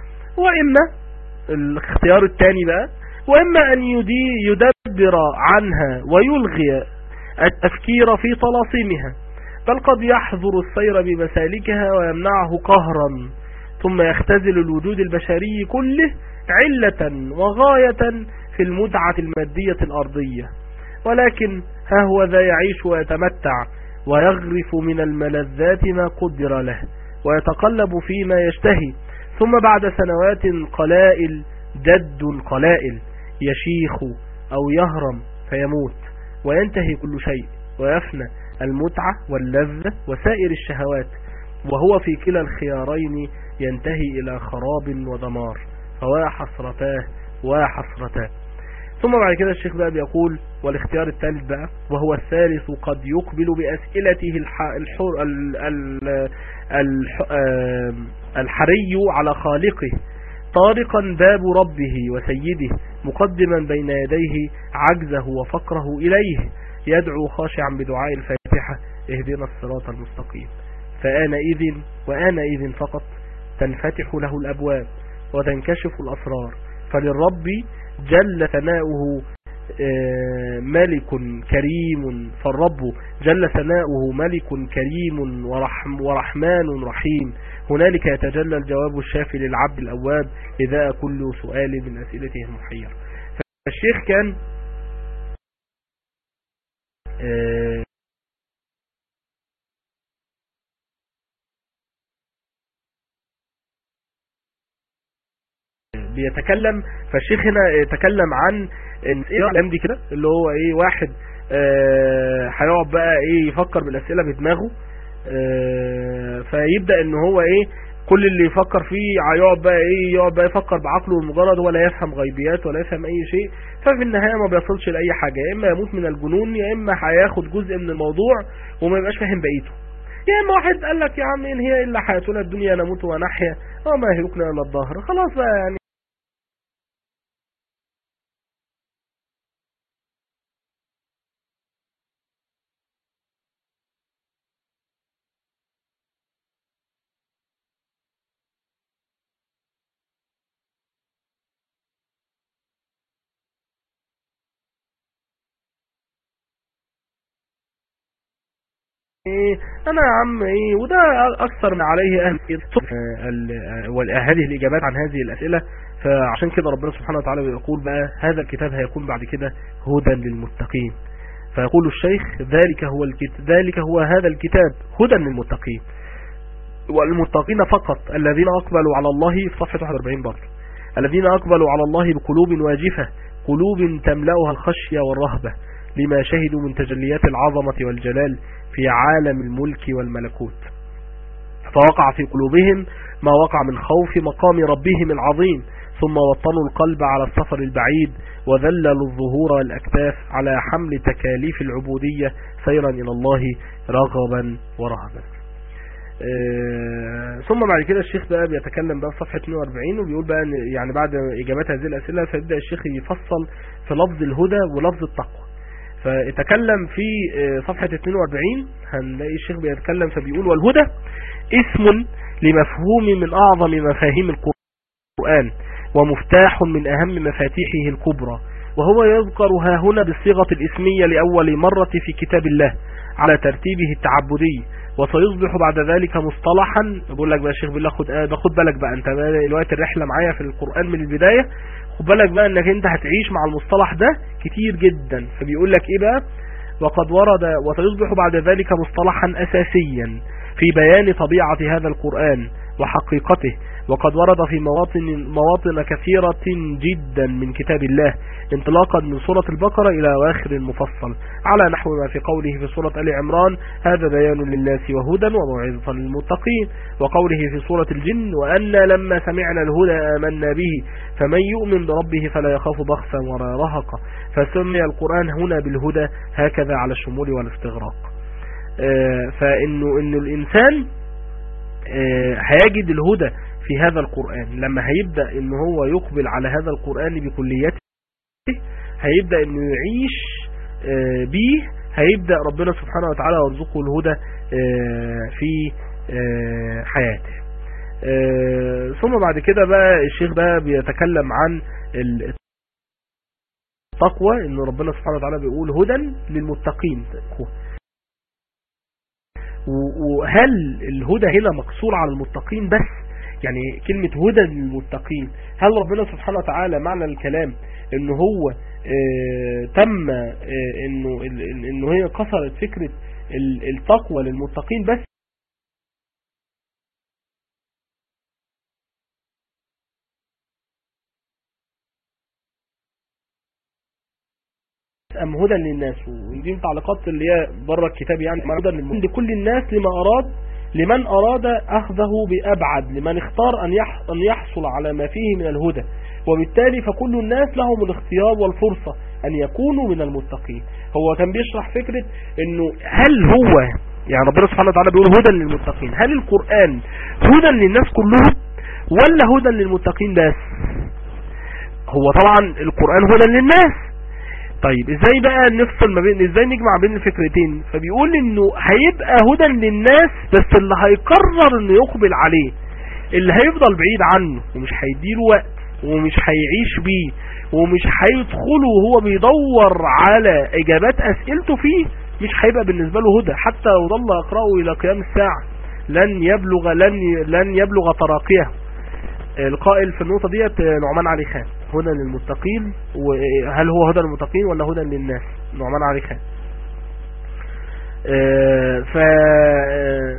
وإما الاختيار الثاني بقى وإما أن يدي يدبر عنها ويلغي التفكير في طلاسمها بل قد يحظر السير بمسالكها ويمنعه قهرا ثم يختزل الوجود البشري كله علة وغاية في المتعة المادية الأرضية ولكن ها هو ذا يعيش ويتمتع ويغرف من الملذات ما قدر له ويتقلب فيما يشتهي ثم بعد سنوات قلائل جد قلائل يشيخ أو يهرم فيموت وينتهي كل شيء ويفنى المتعة واللذة وسائر الشهوات وهو في كلا الخيارين ينتهي إلى خراب ودمار فوا حسرتاه وحسرتاه ثم بعد كده الشيخ بقى بيقول والاختيار الثالث بقى وهو الثالث قد يقبل بأسئلته الح... الحر... ال... ال... الح... الحري على خالقه طارقا باب ربه وسيده مقدما بين يديه عجزه وفقره إليه يدعو خاشعا بدعاء الفاتحة اهدنا الصراط المستقيم فآنئذ وآنئذ فقط تنفتح له الأبواب وتنكشف الأسرار فللرب جل ثناؤه آه، ملك كريم فالرب جل ثناؤه ملك كريم ورحم ورحمن رحيم هنالك يتجلى الجواب الشافي للعبد الأواب إذا كل سؤال من أسئلته المحير فالشيخ كان آه، بيتكلم فالشيخ هنا يتكلم عن الاسئله دي كده اللي هو ايه واحد آه، هيقعد بقى ايه يفكر بالاسئله بدماغه آه، فيبدا ان هو ايه كل اللي يفكر فيه هيقعد بقى ايه يقعد بقى يفكر بعقله المجرد ولا يفهم غيبيات ولا يفهم اي شيء ففي النهايه ما بيصلش لاي حاجه يا اما يموت من الجنون يا اما هياخد جزء من الموضوع وما يبقاش فاهم بقيته يا اما واحد قال لك يا عم ان هي الا حياتنا الدنيا نموت ونحيا وما يهلكنا الا الظهر خلاص بقى يعني ايه انا يا عم ايه وده اكثر من عليه اهل هذه الاجابات عن هذه الاسئله فعشان كده ربنا سبحانه وتعالى يقول بقى هذا الكتاب هيكون بعد كده هدى للمتقين فيقول الشيخ ذلك هو الكتاب ذلك هو هذا الكتاب هدى للمتقين والمتقين فقط الذين اقبلوا على الله في صفحه 41 برضه الذين اقبلوا على الله بقلوب واجفه قلوب تملأها الخشيه والرهبه لما شهدوا من تجليات العظمة والجلال في عالم الملك والملكوت فوقع في قلوبهم ما وقع من خوف مقام ربهم العظيم ثم وطنوا القلب على السفر البعيد وذللوا الظهور والأكتاف على حمل تكاليف العبودية سيرا إلى الله رغبا ورهبا آه، ثم بعد كده الشيخ بقى بيتكلم بقى في صفحة 42 وبيقول بقى يعني بعد إجابات هذه الأسئلة فيبدأ الشيخ يفصل في لفظ الهدى ولفظ التقوى فاتكلم في آه، صفحة 42 هنلاقي الشيخ بيتكلم فبيقول والهدى اسم لمفهوم من أعظم مفاهيم القرآن ومفتاح من أهم مفاتيحه الكبرى وهو يذكرها هنا بالصيغة الاسمية لأول مرة في كتاب الله على ترتيبه التعبدي وسيصبح بعد ذلك مصطلحا بقول لك بقى الشيخ بالله خد آه خد بالك بقى انت دلوقتي الرحله معايا في القران من البدايه خد بالك بقى انك انت هتعيش مع المصطلح ده كتير جدا فبيقول لك ايه بقى وقد ورد وسيصبح بعد ذلك مصطلحا اساسيا في بيان طبيعه هذا القران وحقيقته وقد ورد في مواطن, مواطن كثيرة جدا من كتاب الله انطلاقا من سورة البقرة إلى آخر المفصل على نحو ما في قوله في سورة آل عمران هذا بيان للناس وهدى وموعظة للمتقين وقوله في سورة الجن وأنا لما سمعنا الهدى آمنا به فمن يؤمن بربه فلا يخاف بخسا ولا رهقا فسمي القرآن هنا بالهدى هكذا على الشمول والاستغراق آه، فإنه إنه الإنسان آه، هيجد الهدى في هذا القرآن لما هيبدأ ان هو يقبل على هذا القرآن بكليته هيبدأ انه يعيش آه، به هيبدأ ربنا سبحانه وتعالى يرزقه الهدى آه، في آه، حياته ثم بعد كده بقى الشيخ بقى بيتكلم عن التقوى ان ربنا سبحانه وتعالى بيقول هدى للمتقين وهل الهدى هنا مقصور على المتقين بس يعني كلمة هدى للمتقين هل ربنا سبحانه وتعالى معنى الكلام ان هو اه تم اه انه انه هي كسرت فكرة التقوى للمتقين بس أم هدى للناس ودي تعليقات اللي هي بره الكتاب يعني هدى لكل الناس لما أراد لمن أراد أخذه بأبعد لمن اختار أن يحصل على ما فيه من الهدى وبالتالي فكل الناس لهم الاختيار والفرصة أن يكونوا من المتقين هو كان بيشرح فكرة أنه هل هو يعني ربنا سبحانه وتعالى بيقول هدى للمتقين هل القرآن هدى للناس كلهم ولا هدى للمتقين بس هو طبعا القرآن هدى للناس طيب ازاي بقى نفصل ما بين ازاي نجمع بين الفكرتين فبيقول انه هيبقى هدى للناس بس اللي هيقرر انه يقبل عليه اللي هيفضل بعيد عنه ومش هيديله وقت ومش هيعيش بيه ومش هيدخله وهو بيدور على اجابات اسئلته فيه مش هيبقى بالنسبة له هدى حتى لو ضل اقرأه الى قيام الساعة لن يبلغ لن لن يبلغ تراقيه القائل في النقطة ديت نعمان علي خان هدى للمتقين وهل هو هدى للمتقين ولا هدى للناس نعمان علي خان آه، ف آه،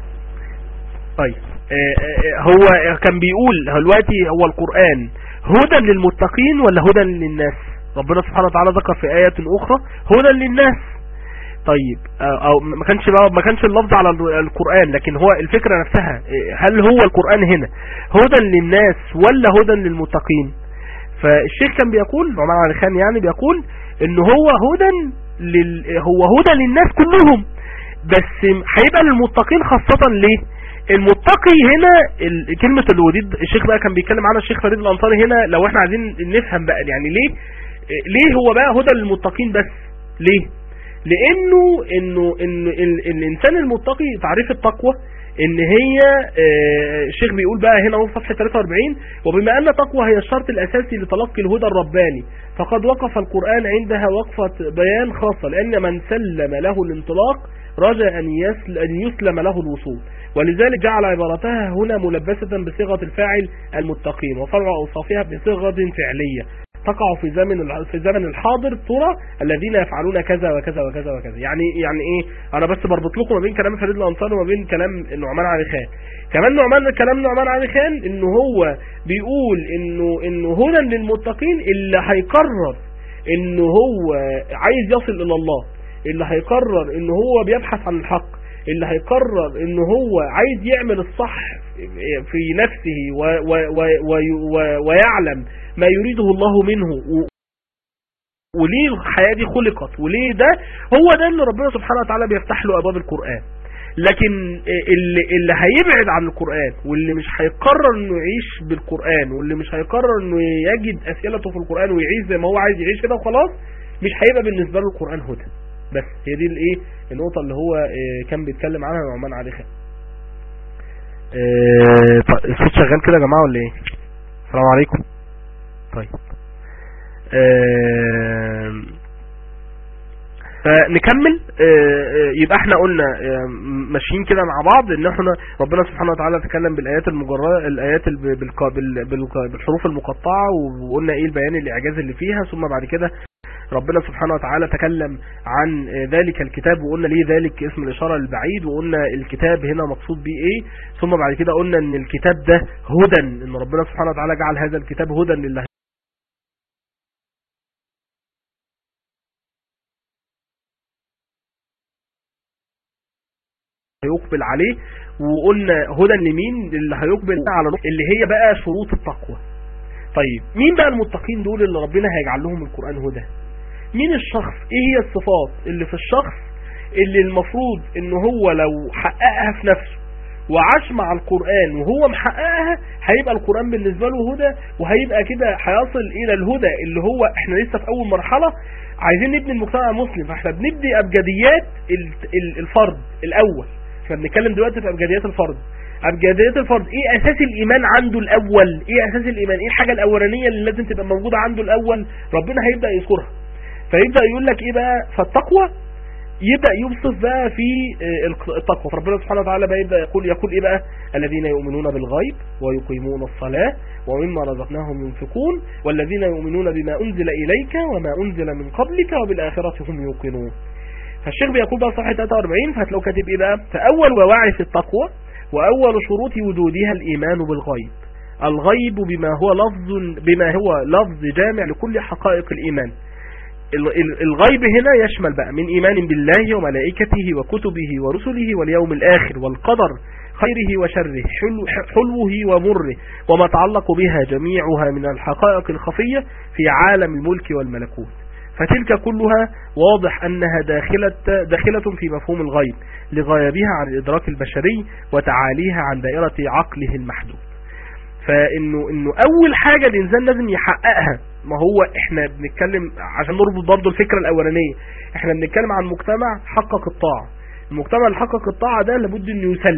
طيب آه، هو كان بيقول دلوقتي هو القرآن هدى للمتقين ولا هدى للناس ربنا سبحانه وتعالى ذكر في آية أخرى هدى للناس طيب او ما كانش ما كانش اللفظ على القرآن لكن هو الفكرة نفسها هل هو القرآن هنا هدى للناس ولا هدى للمتقين فالشيخ كان بيقول نعمان علي خان يعني بيقول ان هو هدى لل... هو هدى للناس كلهم بس هيبقى للمتقين خاصة ليه المتقي هنا ال... كلمة الوديد الشيخ بقى كان بيتكلم عنها الشيخ فريد الانصاري هنا لو احنا عايزين نفهم بقى يعني ليه ليه هو بقى هدى للمتقين بس ليه لانه انه ان الانسان المتقي تعريف التقوى ان هي آه، الشيخ بيقول بقى هنا في صفحة 43 وبما ان تقوى هي الشرط الاساسي لتلقي الهدى الرباني فقد وقف القرآن عندها وقفة بيان خاصة لان من سلم له الانطلاق رجى ان يسلم له الوصول ولذلك جعل عبارتها هنا ملبسة بصيغة الفاعل المتقين وفرع اوصافها بصيغة فعلية تقع في زمن في زمن الحاضر ترى الذين يفعلون كذا وكذا وكذا وكذا يعني يعني ايه انا بس بربط لكم ما بين كلام فريد الانصار وما بين كلام نعمان علي خان كمان نعمان كلام نعمان علي خان ان هو بيقول انه انه هدى للمتقين اللي هيقرر ان هو عايز يصل الى الله اللي هيقرر ان هو بيبحث عن الحق اللي هيقرر ان هو عايز يعمل الصح في نفسه و و و و ويعلم ما يريده الله منه وليه الحياة دي خلقت وليه ده هو ده اللي ربنا سبحانه وتعالى بيفتح له أبواب القرآن لكن اللي, اللي هيبعد عن القرآن واللي مش هيقرر انه يعيش بالقرآن واللي مش هيقرر انه يجد اسئلته في القرآن ويعيش زي ما هو عايز يعيش كده وخلاص مش هيبقى بالنسبة له القرآن هدى بس هي دي الايه النقطة اللي هو آه، كان بيتكلم عنها نعمان علي خان آه، الصوت شغال كده يا جماعة ولا ايه السلام عليكم طيب فنكمل يبقى احنا قلنا ماشيين كده مع بعض ان احنا ربنا سبحانه وتعالى تكلم بالايات المجرده الايات بالحروف المقطعه وقلنا ايه البيان الاعجاز اللي فيها ثم بعد كده ربنا سبحانه وتعالى تكلم عن ذلك الكتاب وقلنا ليه ذلك اسم الإشارة البعيد وقلنا الكتاب هنا مقصود به ايه ثم بعد كده قلنا ان الكتاب ده هدى ان ربنا سبحانه وتعالى جعل هذا الكتاب هدى لله هيقبل عليه وقلنا هدى لمين اللي هيقبل على اللي هي بقى شروط التقوى طيب مين بقى المتقين دول اللي ربنا هيجعل لهم القرآن هدى مين الشخص ايه هي الصفات اللي في الشخص اللي المفروض ان هو لو حققها في نفسه وعاش مع القرآن وهو محققها هيبقى القرآن بالنسبة له هدى وهيبقى كده هيصل الى الهدى اللي هو احنا لسه في اول مرحلة عايزين نبني المجتمع المسلم فاحنا بنبني ابجديات الفرد الاول احنا بنتكلم دلوقتي في ابجديات الفرد ابجديات الفرد ايه اساس الايمان عنده الاول ايه اساس الايمان ايه الحاجة الاولانية اللي لازم تبقى موجودة عنده الاول ربنا هيبدأ يذكرها فيبدأ يقول لك ايه بقى فالتقوى يبدأ يوصف بقى في آه، التقوى فربنا سبحانه وتعالى بقى يبدأ يقول يقول ايه بقى الذين يؤمنون بالغيب ويقيمون الصلاة ومما رزقناهم ينفقون والذين يؤمنون بما أنزل إليك وما أنزل من قبلك وبالآخرة هم يوقنون فالشيخ بيقول بقى صفحة 43 فهتلاقوا كاتب ايه بقى فأول وواعث التقوى وأول شروط وجودها الإيمان بالغيب الغيب بما هو لفظ بما هو لفظ جامع لكل حقائق الإيمان الغيب هنا يشمل بقى من إيمان بالله وملائكته وكتبه ورسله واليوم الآخر والقدر خيره وشره حلوه ومره وما تعلق بها جميعها من الحقائق الخفية في عالم الملك والملكوت فتلك كلها واضح أنها داخلة, داخلة في مفهوم الغيب لغيابها عن الإدراك البشري وتعاليها عن دائرة عقله المحدود فانه انه اول حاجة الانسان لازم يحققها ما هو احنا بنتكلم عشان نربط برضه الفكرة الاولانية احنا بنتكلم عن مجتمع حقق الطاعة المجتمع اللي حقق الطاعة ده لابد انه يسلم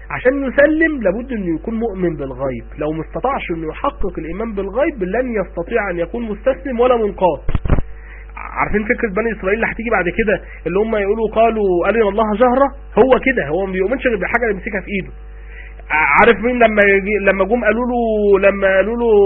عشان يسلم لابد انه يكون مؤمن بالغيب لو ما استطاعش انه يحقق الايمان بالغيب لن يستطيع ان يكون مستسلم ولا منقاد عارفين فكرة بني اسرائيل اللي هتيجي بعد كده اللي هم يقولوا قالوا ارنا الله جهرة هو كده هو ما بيؤمنش غير بالحاجة اللي بيمسكها في ايده عارف مين لما يجي لما جم قالوا له لما قالوا له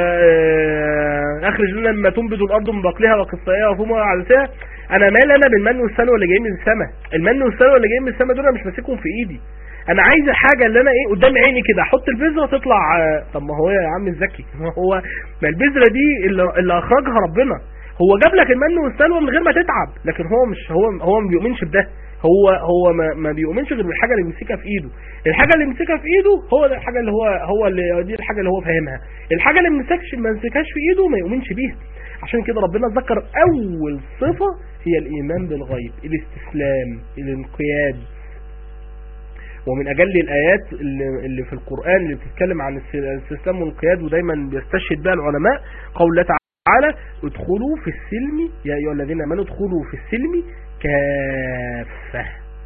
آه، اخرج لنا لما تنبت الارض من بقلها وقصائها وفومها وعدسها انا مال انا بالمن والسلوى اللي جايين من السماء المن والسلوى اللي جايين من السماء دول انا مش ماسكهم في ايدي انا عايز الحاجه اللي انا ايه قدام عيني كده احط البذره تطلع آه، طب ما هو يا عم الذكي ما هو ما البذره دي اللي, اللي اخرجها ربنا هو جاب لك المن والسلوى من غير ما تتعب لكن هو مش هو هو ما بيؤمنش بده هو هو ما, ما بيؤمنش غير بالحاجه اللي بيمسكها في ايده الحاجه اللي بيمسكها في ايده هو ده الحاجه اللي هو هو اللي دي الحاجه اللي هو فاهمها الحاجه اللي ما مسكش ما مسكهاش في ايده ما يؤمنش بيها عشان كده ربنا ذكر اول صفه هي الايمان بالغيب الاستسلام الانقياد ومن اجل الايات اللي, اللي في القران اللي بتتكلم عن الاستسلام والانقياد ودايما بيستشهد بها العلماء قول الله تعالى ادخلوا في السلم يا ايها الذين امنوا ادخلوا في السلم كافة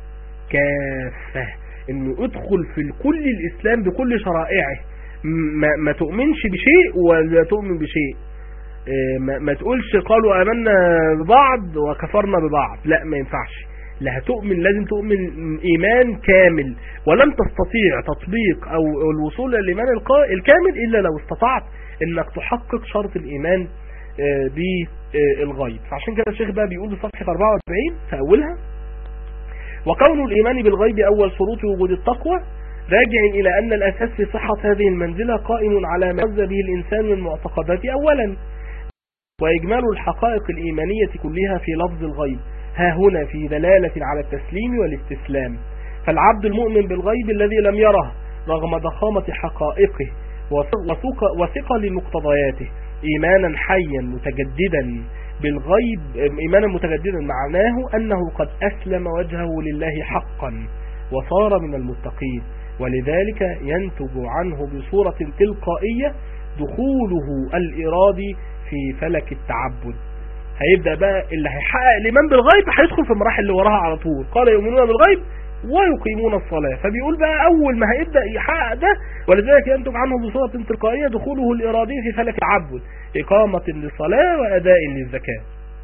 كافة انه ادخل في كل الاسلام بكل شرائعه ما, ما تؤمنش بشيء ولا تؤمن بشيء اه ما, ما تقولش قالوا امنا ببعض وكفرنا ببعض لا ما ينفعش لا هتؤمن لازم تؤمن ايمان كامل ولن تستطيع تطبيق او الوصول للايمان الكامل الا لو استطعت انك تحقق شرط الايمان اه بالغيب فعشان كده الشيخ بقى بيقول في صفحة 44 في اولها وكون الايمان بالغيب اول شروط وجود التقوى راجع الى ان الاساس في صحة هذه المنزلة قائم على ما يغذى به الانسان من معتقدات اولا واجمال الحقائق الايمانية كلها في لفظ الغيب ها هنا في دلالة على التسليم والاستسلام فالعبد المؤمن بالغيب الذي لم يره رغم ضخامة حقائقه وثقة لمقتضياته ايمانا حيا متجددا بالغيب ايمانا متجددا معناه انه قد اسلم وجهه لله حقا وصار من المتقين ولذلك ينتج عنه بصورة تلقائية دخوله الارادي في فلك التعبد هيبدأ بقى اللي هيحقق الايمان بالغيب هيدخل في المراحل اللي وراها على طول قال يؤمنون بالغيب ويقيمون الصلاة فبيقول بقى أول ما هيبدأ يحقق ده ولذلك ينتج عنه بصورة تلقائية دخوله الإرادي في فلك العبد إقامة للصلاة وأداء للزكاة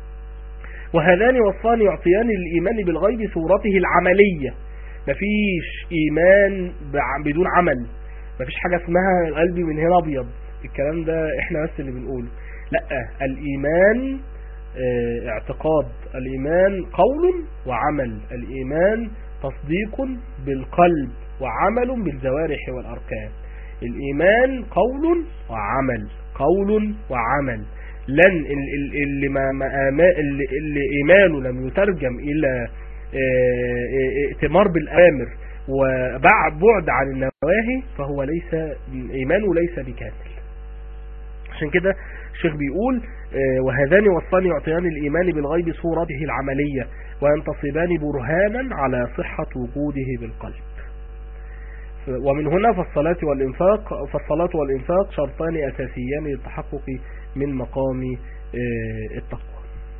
وهذان وصفان يعطيان للإيمان بالغيب صورته العملية مفيش إيمان بدون عمل مفيش حاجة اسمها قلبي من هنا أبيض الكلام ده احنا بس اللي بنقوله لا الإيمان اه اعتقاد الإيمان قول وعمل الإيمان تصديق بالقلب وعمل بالجوارح والأركان الإيمان قول وعمل قول وعمل لن اللي, ما ما اللي, اللي إيمانه لم يترجم إلى ائتمار بالأوامر وبعد عن النواهي فهو ليس إيمانه ليس بكامل عشان كده الشيخ بيقول وهذان وصفان يعطيان الإيمان بالغيب صورته العملية وينتصبان برهانا على صحة وجوده بالقلب ومن هنا فالصلاة والإنفاق فالصلاة والإنفاق شرطان أساسيان للتحقق من مقام التقوى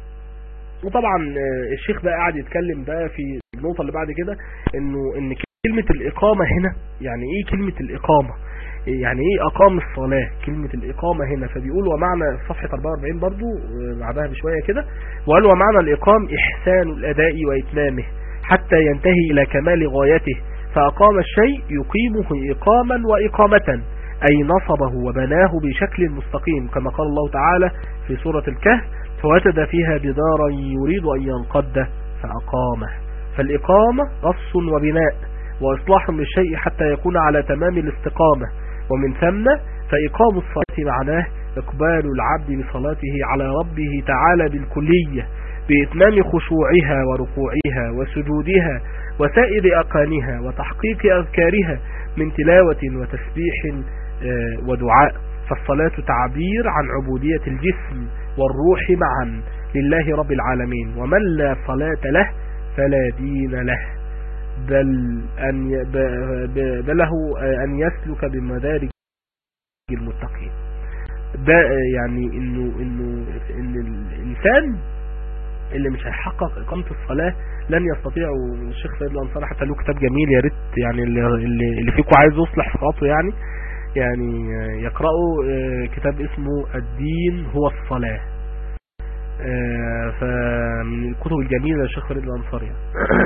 وطبعا الشيخ بقى قاعد يتكلم بقى في النقطة اللي بعد كده انه ان كلمة الإقامة هنا يعني ايه كلمة الإقامة يعني ايه اقام الصلاة كلمة الاقامة هنا فبيقول ومعنى صفحة 44 برضو بعدها بشوية كده وقال ومعنى الاقام احسان الاداء واتمامه حتى ينتهي الى كمال غايته فاقام الشيء يقيمه اقاما واقامة اي نصبه وبناه بشكل مستقيم كما قال الله تعالى في سورة الكهف فوجد فيها جدارا يريد ان ينقض فاقامه فالاقامة غص وبناء واصلاح للشيء حتى يكون على تمام الاستقامة ومن ثم فإقام الصلاة معناه إقبال العبد بصلاته على ربه تعالى بالكلية بإتمام خشوعها وركوعها وسجودها وسائر أقانها وتحقيق أذكارها من تلاوة وتسبيح ودعاء فالصلاة تعبير عن عبودية الجسم والروح معا لله رب العالمين ومن لا صلاة له فلا دين له بل أن بل له أن يسلك بمدارج المتقين ده يعني إنه إنه إن الإنسان اللي مش هيحقق إقامة الصلاة لن يستطيعوا الشيخ سيد الأنصاري حتى له كتاب جميل يا ريت يعني اللي, اللي اللي فيكم عايز يصلح صلاته يعني يعني يقرأوا آه، كتاب اسمه الدين هو الصلاة آه، فمن الكتب الجميلة للشيخ فريد الأنصاري يعني.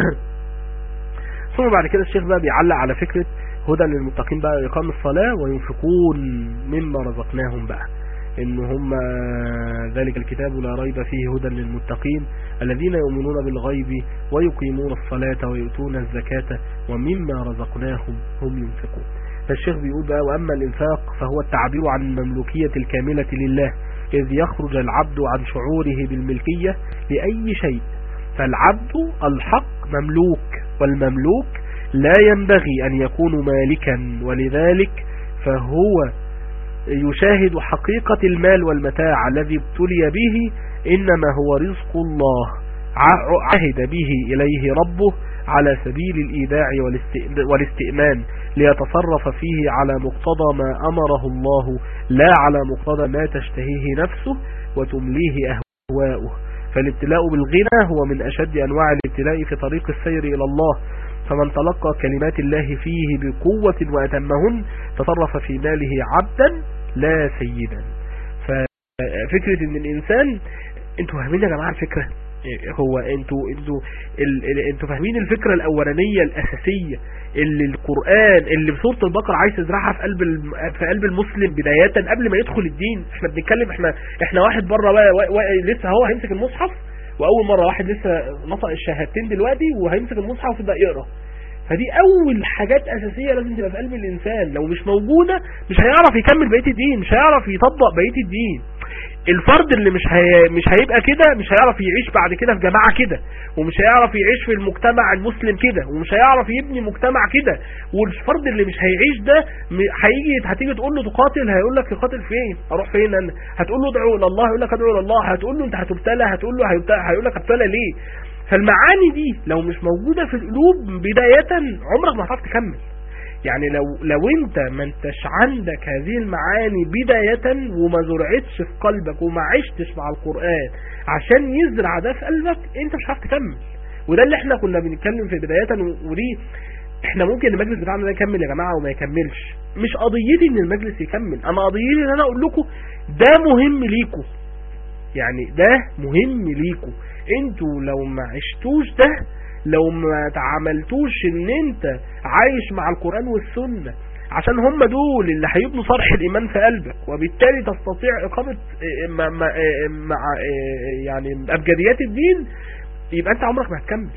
ثم بعد كده الشيخ بقى بيعلق على فكرة هدى للمتقين بقى إقام الصلاة وينفقون مما رزقناهم بقى إن هم ذلك الكتاب لا ريب فيه هدى للمتقين الذين يؤمنون بالغيب ويقيمون الصلاة ويؤتون الزكاة ومما رزقناهم هم ينفقون فالشيخ بيقول بقى وأما الإنفاق فهو التعبير عن المملوكية الكاملة لله إذ يخرج العبد عن شعوره بالملكية لأي شيء فالعبد الحق مملوك والمملوك لا ينبغي أن يكون مالكا ولذلك فهو يشاهد حقيقة المال والمتاع الذي ابتلي به إنما هو رزق الله عهد به إليه ربه على سبيل الإيداع والاستئمان ليتصرف فيه على مقتضى ما أمره الله لا على مقتضى ما تشتهيه نفسه وتمليه أهواؤه فالابتلاء بالغنى هو من أشد أنواع الابتلاء في طريق السير إلى الله فمن تلقى كلمات الله فيه بقوة وأتمهن تصرف في ماله عبدا لا سيدا ففكرة ان الانسان انتوا فاهمين يا جماعة الفكرة هو انتوا انتوا انتوا فاهمين الفكرة الاولانية الاساسية اللي القرآن اللي بسورة البقرة عايز يزرعها في قلب في قلب المسلم بداية قبل ما يدخل الدين احنا بنتكلم احنا احنا واحد بره لسه هو هيمسك المصحف واول مرة واحد لسه نطق الشهادتين دلوقتي وهيمسك المصحف ويبدا يقرا فدي اول حاجات اساسية لازم تبقى في قلب الانسان لو مش موجودة مش هيعرف يكمل بقية الدين مش هيعرف يطبق بقية الدين الفرد اللي مش هي... مش هيبقى كده مش هيعرف يعيش بعد كده في جماعة كده ومش هيعرف يعيش في المجتمع المسلم كده ومش هيعرف يبني مجتمع كده والفرد اللي مش هيعيش ده هيجي هتيجي تقول له تقاتل هيقول لك تقاتل فين اروح فين انا هتقول له ادعو الى الله هيقول لك ادعو الى الله هتقول له انت هتبتلى هتقول له هيقول لك هتبتلى ليه فالمعاني دي لو مش موجودة في القلوب بداية عمرك ما هتعرف تكمل يعني لو لو انت ما انتش عندك هذه المعاني بداية وما زرعتش في قلبك وما عشتش مع القرآن عشان يزرع ده في قلبك انت مش هتعرف تكمل وده اللي احنا كنا بنتكلم في بداية ودي احنا ممكن المجلس بتاعنا ده يكمل يا جماعة وما يكملش مش قضيتي ان المجلس يكمل انا قضيتي ان انا اقول لكم ده مهم ليكم يعني ده مهم ليكم انتوا لو ما عشتوش ده لو ما تعاملتوش ان انت عايش مع القرآن والسنة عشان هم دول اللي هيبنوا صرح الايمان في قلبك وبالتالي تستطيع اقامة مع, مع يعني ابجديات الدين يبقى انت عمرك ما هتكمل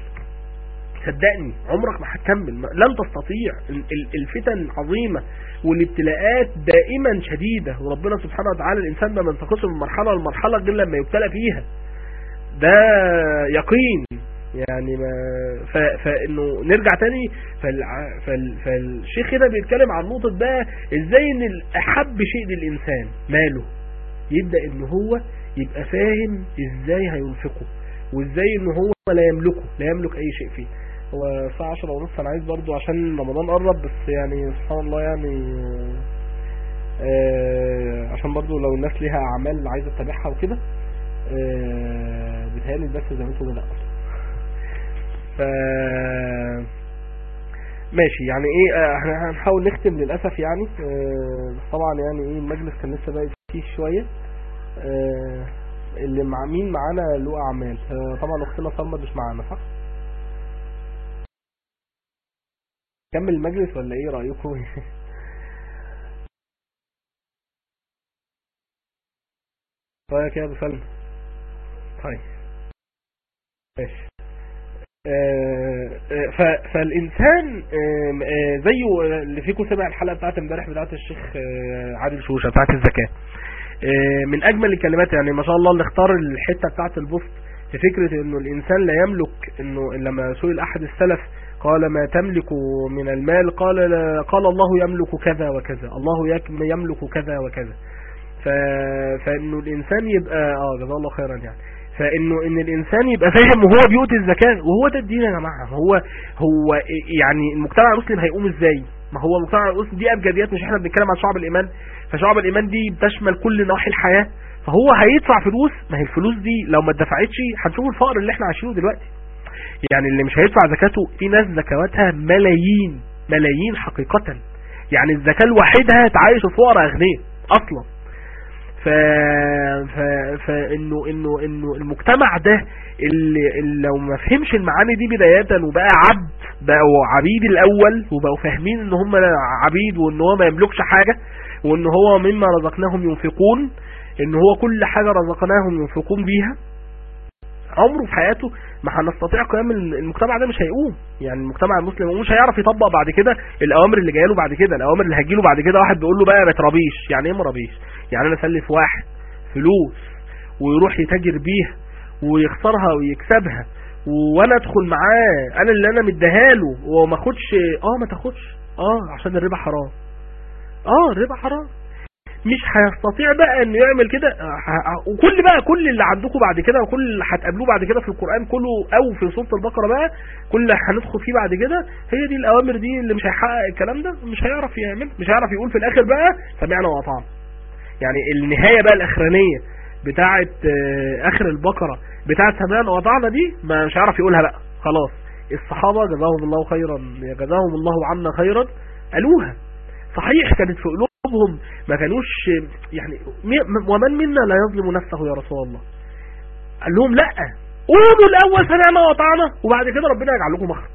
صدقني عمرك ما هتكمل لن تستطيع الفتن عظيمة والابتلاءات دائما شديدة وربنا سبحانه وتعالى الانسان ما منتقصه من مرحلة لمرحلة غير لما يبتلى فيها ده يقين يعني ما ف... فانه نرجع تاني فال... فال... فالشيخ هنا بيتكلم عن نقطة بقى ازاي ان احب شيء للانسان ماله يبدأ ان هو يبقى فاهم ازاي هينفقه وازاي ان هو لا يملكه لا يملك اي شيء فيه هو الساعة عشرة ونص انا عايز برضو عشان رمضان قرب بس يعني سبحان الله يعني آه عشان برضو لو الناس ليها اعمال عايزة تتابعها وكده آه بتهيألي بس زي ما انتوا لا ف ماشي يعني ايه احنا هنحاول نختم للأسف يعني اه طبعا يعني ايه المجلس كان لسه باقي فيه شوية اه اللي مع مين معانا له اعمال اه طبعا اختنا صمد مش معانا صح كمل المجلس ولا ايه رأيكم طيب يا ابو سلمى طيب ماشي فالإنسان زيه اللي فيكم سمع الحلقة بتاعت امبارح بتاعت الشيخ عادل شوشة بتاعت الزكاة من أجمل الكلمات يعني ما شاء الله اللي اختار الحتة بتاعت البوست في فكرة انه الانسان لا يملك انه لما سئل احد السلف قال ما تملك من المال قال قال الله يملك كذا وكذا الله يملك كذا وكذا فانه الانسان يبقى اه جزاه الله خيرا يعني فانه ان الانسان يبقى فاهم وهو بيؤتي الزكاه وهو ده الدين يا جماعه هو هو يعني المجتمع المسلم هيقوم ازاي ما هو المجتمع المسلم دي ابجديات مش احنا بنتكلم عن شعب الايمان فشعب الايمان دي بتشمل كل نواحي الحياه فهو هيدفع فلوس ما هي الفلوس دي لو ما اتدفعتش هنشوف الفقر اللي احنا عايشينه دلوقتي يعني اللي مش هيدفع زكاته في ناس زكواتها ملايين ملايين حقيقة يعني الزكاة لوحدها تعيش الفقراء اغنياء اصلا ف... ف... فانه انه انه المجتمع ده اللي, اللي لو ما فهمش المعاني دي بداية وبقى عبد بقوا عبيد الاول وبقوا فاهمين ان هم عبيد وان هو ما يملكش حاجة وان هو مما رزقناهم ينفقون ان هو كل حاجة رزقناهم ينفقون بيها عمره في حياته ما هنستطيع قيام المجتمع ده مش هيقوم يعني المجتمع المسلم مش هيعرف يطبق بعد كده الاوامر اللي جايه له بعد كده الاوامر اللي هتجي له بعد كده واحد بيقول له بقى ما تربيش يعني ايه ما ربيش يعني انا اسلف واحد فلوس ويروح يتاجر بيها ويخسرها ويكسبها وانا ادخل معاه انا اللي انا مديها له وما اخدش اه ما تاخدش اه عشان الربا حرام اه الربا حرام مش هيستطيع بقى انه يعمل كده وكل بقى كل اللي عندكم بعد كده وكل اللي هتقابلوه بعد كده في القرآن كله او في سورة البقرة بقى كل اللي هندخل فيه بعد كده هي دي الاوامر دي اللي مش هيحقق الكلام ده مش هيعرف يعمل مش هيعرف يقول في الاخر بقى سمعنا واطعنا يعني النهاية بقى الاخرانية بتاعة اخر البقرة بتاعة سمعنا واطعنا دي ما مش هيعرف يقولها بقى خلاص الصحابة جزاهم الله خيرا جزاهم الله عنا خيرا قالوها صحيح كانت في قلوبهم ما كانوش يعني ومن منا لا يظلم نفسه يا رسول الله قال لهم لا قولوا الاول سمعنا وطعنا وبعد كده ربنا يجعل لكم مخرج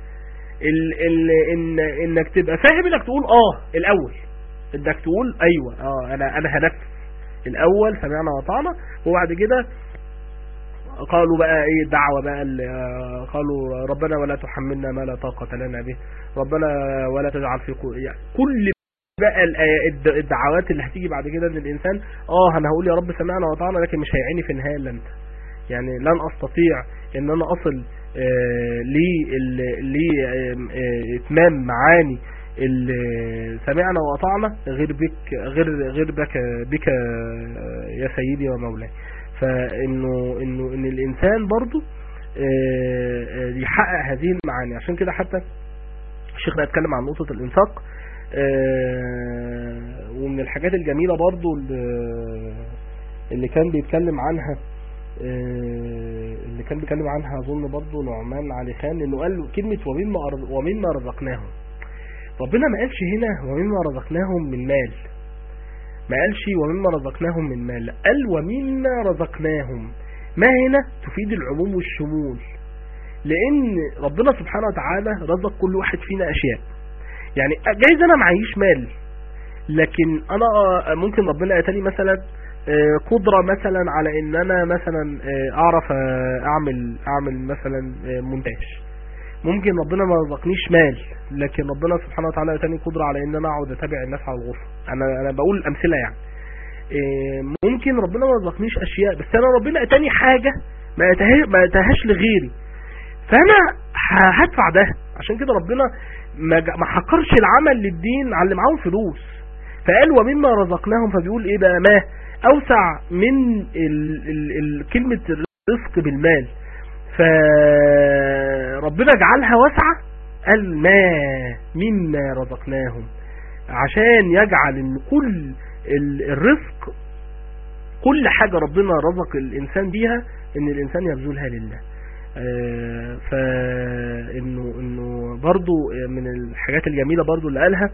ال ال ان انك تبقى فاهم انك تقول اه الاول انك تقول ايوه اه انا انا هنفذ الاول سمعنا وطعنا وبعد كده قالوا بقى ايه الدعوة بقى قالوا ربنا ولا تحملنا ما لا طاقة لنا به ربنا ولا تجعل في يعني كل بقى الدعوات اللي هتيجي بعد كده ان الانسان اه انا هقول يا رب سمعنا وطعنا لكن مش هيعيني في النهايه الا انت يعني لن استطيع ان انا اصل لاتمام معاني اللي سمعنا وأطعنا غير بك غير غير بك بك يا سيدي ومولاي فانه انه ان الانسان برضو يحقق هذه المعاني عشان كده حتى الشيخ ده اتكلم عن نقطة الانفاق ومن الحاجات الجميلة برضو اللي كان بيتكلم عنها اللي كان بيتكلم عنها اظن برضو نعمان علي خان انه قال كلمة ومما ومما رزقناهم ربنا ما قالش هنا ومما رزقناهم من مال ما قالش ومما رزقناهم من مال قال ومما رزقناهم ما هنا تفيد العموم والشمول لان ربنا سبحانه وتعالى رزق كل واحد فينا اشياء يعني جايز انا معيش مال لكن انا ممكن ربنا اتاني مثلا قدرة مثلا على ان انا مثلا اعرف اعمل اعمل مثلا مونتاج ممكن ربنا ما رزقنيش مال لكن ربنا سبحانه وتعالى اتاني قدرة على ان انا اقعد اتابع الناس على الغرفة انا انا بقول امثلة يعني ممكن ربنا ما رزقنيش اشياء بس انا ربنا اتاني حاجة ما ما اتهاش لغيري فانا هدفع ده عشان كده ربنا ما حقرش العمل للدين على اللي معاهم فلوس فقال ومما رزقناهم فبيقول ايه بقى ما اوسع من ال ال ال كلمة الرزق بالمال فربنا جعلها واسعة قال ما مما رزقناهم عشان يجعل ان كل الرزق كل حاجة ربنا رزق الانسان بيها ان الانسان يبذلها لله فانه انه برضو من الحاجات الجميلة برضو اللي قالها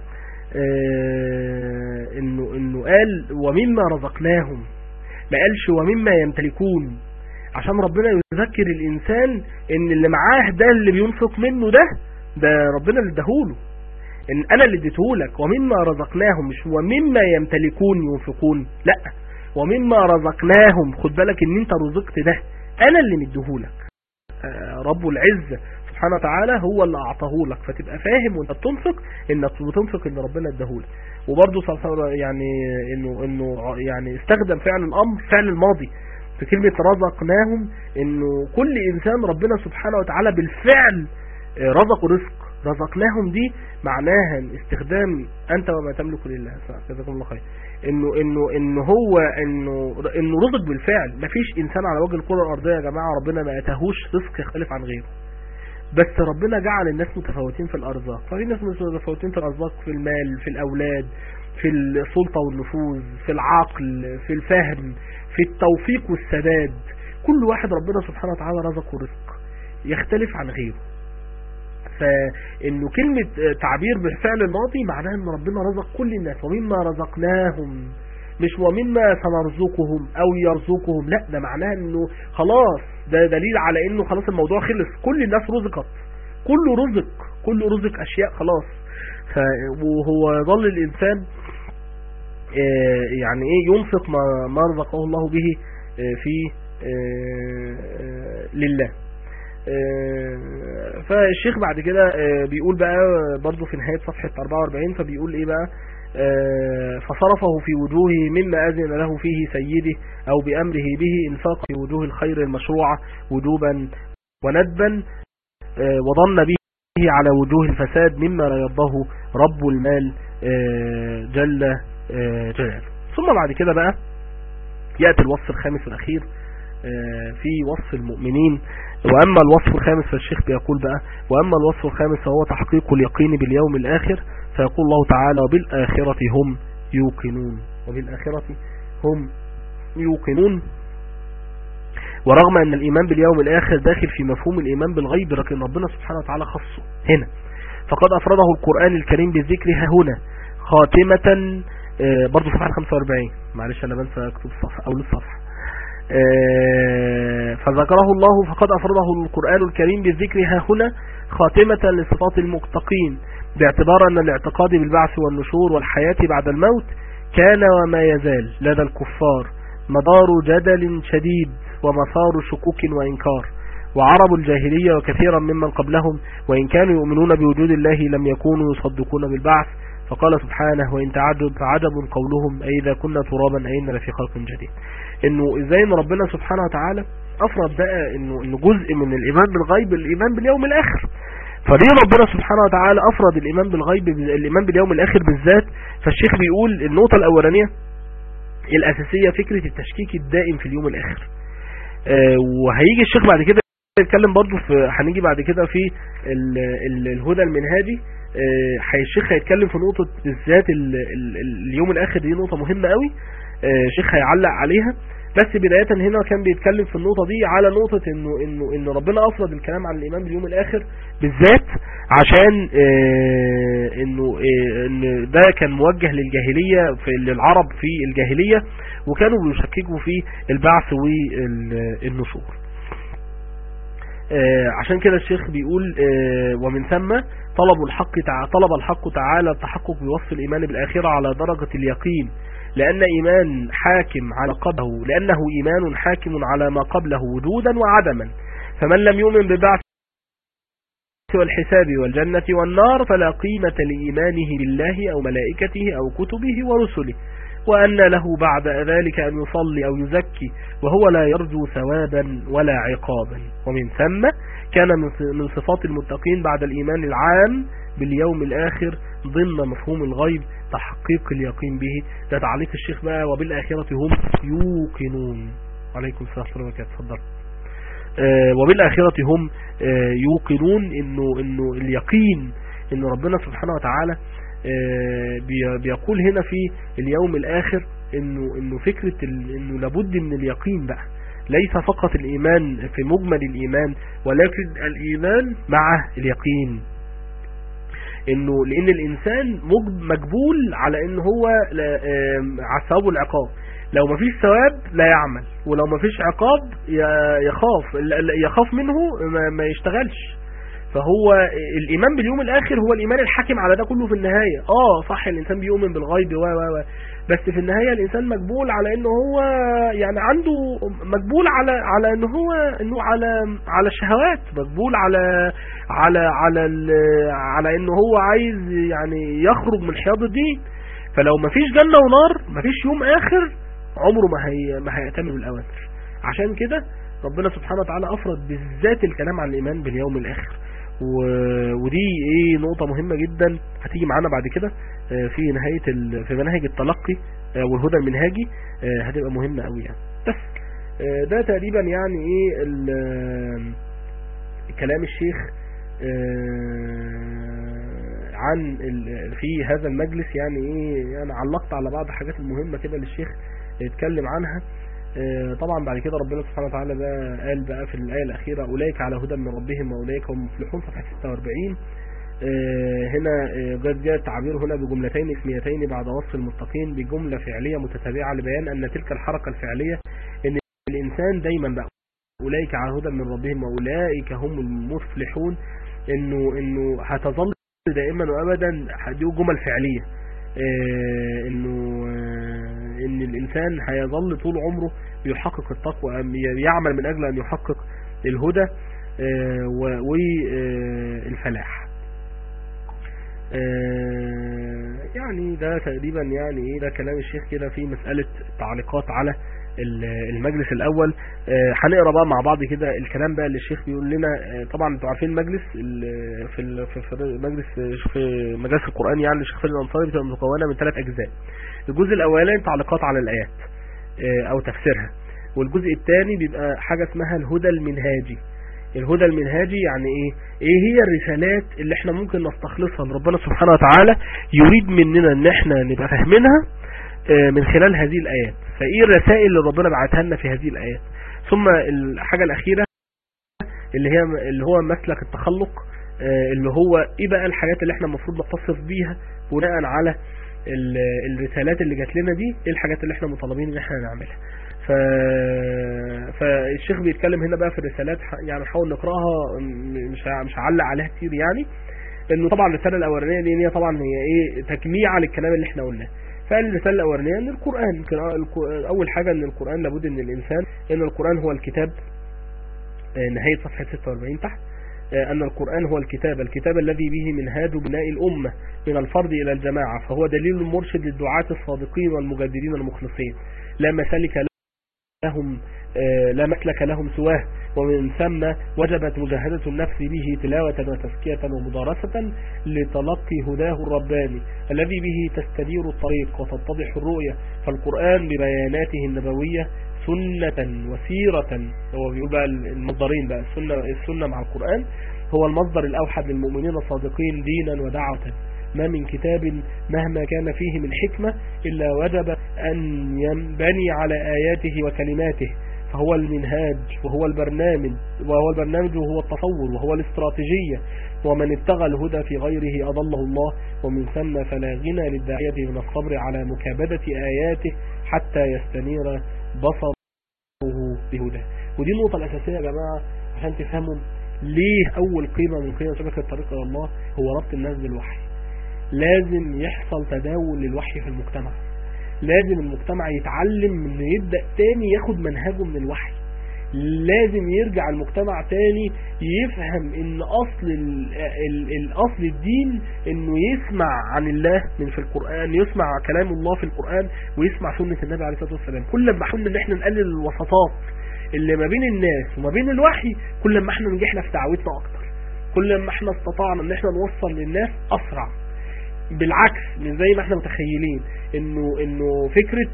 انه انه قال ومما رزقناهم ما قالش ومما يمتلكون عشان ربنا يذكر الانسان ان اللي معاه ده اللي بينفق منه ده ده ربنا اللي اداهوله ان انا اللي اديتهولك ومما رزقناهم مش ومما يمتلكون ينفقون لا ومما رزقناهم خد بالك ان انت رزقت ده انا اللي مديهولك رب العزة سبحانه وتعالى هو اللي اعطاه لك فتبقى فاهم وانت بتنفق انك بتنفق ان ربنا اداهولك وبرضه يعني انه انه يعني استخدم فعل الامر فعل الماضي في كلمة رزقناهم انه كل انسان ربنا سبحانه وتعالى بالفعل رزقوا رزق رزقناهم دي معناها استخدام انت وما تملك لله جزاكم الله خير انه انه انه هو انه انه رزق بالفعل مفيش انسان على وجه الكره الارضيه يا جماعه ربنا ما اتاهوش رزق يختلف عن غيره بس ربنا جعل الناس متفاوتين في الارزاق ففي ناس متفاوتين في الارزاق في المال في الاولاد في السلطة والنفوذ في العقل في الفهم في التوفيق والسداد كل واحد ربنا سبحانه وتعالى رزقه رزق يختلف عن غيره فانه كلمة تعبير بالفعل الماضي معناها ان ربنا رزق كل الناس ومما رزقناهم مش ومما سنرزقهم او يرزقهم لا ده معناها انه خلاص ده دليل على انه خلاص الموضوع خلص كل الناس رزقت كله رزق كله رزق اشياء خلاص ف وهو ظل الانسان آه، يعني ايه ينفق ما ما رزقه الله به آه، في آه، آه، لله آه، فالشيخ بعد كده آه، بيقول بقى برضو في نهاية صفحة 44 فبيقول ايه بقى آه، فصرفه في وجوه مما أذن له فيه سيده أو بأمره به انفاق في وجوه الخير المشروعة وجوبا وندبا آه، وظن به على وجوه الفساد مما لا يرضاه رب المال آه، جل آه، جلاله ثم بعد كده بقى يأتي الوصف الخامس الأخير آه، في وصف المؤمنين وأما الوصف الخامس فالشيخ بيقول بقى وأما الوصف الخامس فهو تحقيق اليقين باليوم الآخر فيقول الله تعالى وبالآخرة هم يوقنون وبالآخرة هم يوقنون ورغم أن الإيمان باليوم الآخر داخل في مفهوم الإيمان بالغيب لكن ربنا سبحانه وتعالى خصه هنا فقد أفرده القرآن الكريم بذكرها هنا خاتمة آه، برضو صفحة 45 معلش أنا بنسى أكتب الصفحة أو الصفحة آه، فذكره الله فقد أفرده القرآن الكريم بذكرها هنا خاتمة لصفات المتقين باعتبار أن الاعتقاد بالبعث والنشور والحياة بعد الموت كان وما يزال لدى الكفار مدار جدل شديد ومسار شكوك وإنكار وعرب الجاهلية وكثيرا ممن قبلهم وإن كانوا يؤمنون بوجود الله لم يكونوا يصدقون بالبعث فقال سبحانه وإن تعجب فعجب قولهم أئذا كنا ترابا أئنا لفي خلق جديد إنه إزاي إن ربنا سبحانه وتعالى أفرض بقى إنه إنه جزء من الإيمان بالغيب الإيمان باليوم الآخر فليه ربنا سبحانه وتعالى أفرض الإيمان بالغيب الإيمان باليوم الآخر بالذات فالشيخ بيقول النقطة الأولانية الأساسية فكرة التشكيك الدائم في اليوم الآخر آه، وهيجي الشيخ بعد كده يتكلم برضو في هنيجي بعد كده في ال ال الهدى المنهاجي آه، هي- الشيخ هيتكلم في نقطة بالذات ال ال ال اليوم الآخر دي نقطة مهمة قوي آه، الشيخ هيعلق عليها بس بداية هنا كان بيتكلم في النقطة دي على نقطة انه انه ان ربنا افرض الكلام عن الايمان باليوم الاخر بالذات عشان آه، انه آه، ان ده كان موجه للجاهلية في للعرب في الجاهلية وكانوا بيشككوا في البعث والنشور آه، عشان كده الشيخ بيقول آه، ومن ثم طلب الحق تع- طلب الحق تعالى التحقق بوصف الإيمان بالآخرة على درجة اليقين لأن إيمان حاكم على قبله لأنه إيمان حاكم على ما قبله وجودا وعدما فمن لم يؤمن ببعث والحساب والجنة والنار فلا قيمة لإيمانه بالله أو ملائكته أو كتبه ورسله وأن له بعد ذلك أن يصلي أو يزكي وهو لا يرجو ثوابا ولا عقابا ومن ثم كان من ص- من صفات المتقين بعد الإيمان العام باليوم الآخر ضمن مفهوم الغيب تحقيق اليقين به ده تعليق الشيخ بقى وبالآخرة هم يوقنون عليكم السلام ورحمة الله وبركاته اتفضل آه، وبالآخرة هم آه، يوقنون انه انه اليقين ان ربنا سبحانه وتعالى آه، بي- بيقول هنا في اليوم الآخر انه انه فكرة ال- انه لابد من اليقين بقى ليس فقط الإيمان في مجمل الإيمان ولكن الإيمان مع اليقين انه لان الانسان مج- مجبول على ان هو لا- آم، على الثواب والعقاب لو مفيش ثواب لا يعمل ولو مفيش عقاب ي- يخاف ال- ال- يخاف منه ما- ما يشتغلش فهو الايمان باليوم الاخر هو الايمان الحاكم على ده كله في النهاية اه صح الانسان بيؤمن بالغيب و و و بس في النهاية الانسان مجبول على انه هو يعني عنده مجبول على على انه هو انه على على الشهوات مجبول على على على ال- على انه هو عايز يعني يخرج من حياض الدين فلو مفيش جنة ونار مفيش يوم اخر عمره ما هي ما هيأتمر بالاوامر عشان كده ربنا سبحانه وتعالى افرض بالذات الكلام عن الايمان باليوم الاخر و... ودي ايه نقطة مهمة جدا هتيجي معانا بعد كده آه، في نهاية ال... في مناهج التلقي آه، والهدى المنهاجي آه، هتبقى مهمة قوي يعني بس آه، ده تقريبا يعني ايه ال... كلام الشيخ آه، عن ال- في هذا المجلس يعني ايه انا علقت على بعض الحاجات المهمة كده للشيخ يتكلم عنها آه، طبعا بعد كده ربنا سبحانه وتعالى بقى قال بقى في الآية الأخيرة أولئك على هدى من ربهم وأولئك هم المفلحون صفحة 46 آه، هنا آه، قد جاء التعبير هنا بجملتين اسميتين بعد وصف المتقين بجملة فعلية متتابعة لبيان أن تلك الحركة الفعلية أن الإنسان دايما بقى أولئك على هدى من ربهم وأولئك هم المفلحون إنه إنه هتظل دائما وأبدا دي جمل فعلية آه، إنه آه، إن الإنسان هيظل طول عمره بيحقق التقوى أم يعمل من أجل أن يحقق الهدى والفلاح يعني ده تقريبا يعني ايه ده كلام الشيخ كده في مسألة تعليقات على ال- المجلس الاول آه، هنقرا بقى مع بعض كده الكلام بقى اللي الشيخ بيقول لنا آه، طبعا انتوا عارفين المجلس ال- في ال- في في مجلس في مجلس القران يعني الشيخ خالد الانصاري بتبقى مكونه من ثلاث اجزاء الجزء الاولاني تعليقات على الايات آه، او تفسيرها والجزء الثاني بيبقى حاجه اسمها الهدى المنهاجي الهدى المنهاجي يعني ايه ايه هي الرسالات اللي احنا ممكن نستخلصها من ربنا سبحانه وتعالى يريد مننا ان احنا نبقى فاهمينها آه، من خلال هذه الايات فايه الرسائل اللي ربنا بعتها لنا في هذه الايات ثم الحاجة الاخيرة اللي هي اللي هو مسلك التخلق آه، اللي هو ايه بقى الحاجات اللي احنا المفروض نتصف بيها بناء على ال- الرسالات اللي جات لنا دي ايه الحاجات اللي احنا مطالبين ان احنا نعملها ف... فالشيخ بيتكلم هنا بقى في الرسالات ح- يعني نحاول نقراها م- مش ه- مش هعلق عليها كتير يعني انه طبعا الرساله الاولانيه دي هي طبعا هي ايه تجميع للكلام اللي احنا قلناه فالرساله الاولانيه ان القران كان الك- اول حاجه ان القران لابد ان الانسان ان القران هو الكتاب آه، نهايه صفحه 46 تحت آه، أن القرآن هو الكتاب الكتاب الذي به منهاج بناء الأمة من الفرد إلى الجماعة فهو دليل مرشد للدعاة الصادقين والمجددين المخلصين لا مسالك لهم آه، لا مسلك لهم سواه ومن ثم وجبت مجاهدة النفس به تلاوة وتزكية ومدارسة لتلقي هداه الرباني الذي به تستدير الطريق وتتضح الرؤية فالقرآن ببياناته النبوية سنة وسيرة هو بيقول بقى المصدرين بقى السنة, السنة مع القرآن هو المصدر الأوحد للمؤمنين الصادقين دينا ودعوة ما من كتاب مهما كان فيه من حكمة إلا وجب أن ينبني على آياته وكلماته فهو المنهاج وهو البرنامج وهو البرنامج وهو التصور وهو الاستراتيجية ومن ابتغى الهدى في غيره أضله الله ومن ثم فلا غنى للداعية من الصبر على مكابدة آياته حتى يستنير بصره بهداه ودي النقطة الأساسية يا جماعة عشان تفهموا ليه أول قيمة من قيم شبكة الطريق إلى الله هو ربط الناس بالوحي لازم يحصل تداول للوحي في المجتمع لازم المجتمع يتعلم انه يبدأ تاني ياخد منهجه من الوحي لازم يرجع المجتمع تاني يفهم ان اصل ال ال الاصل الدين انه يسمع عن الله من في القرآن يسمع كلام الله في القرآن ويسمع سنة النبي عليه الصلاة والسلام كل ما حاولنا ان احنا نقلل الوسطات اللي ما بين الناس وما بين الوحي كل ما احنا نجحنا في دعوتنا اكتر كل ما احنا استطعنا ان احنا نوصل للناس اسرع بالعكس من زي ما احنا متخيلين انه انه فكرة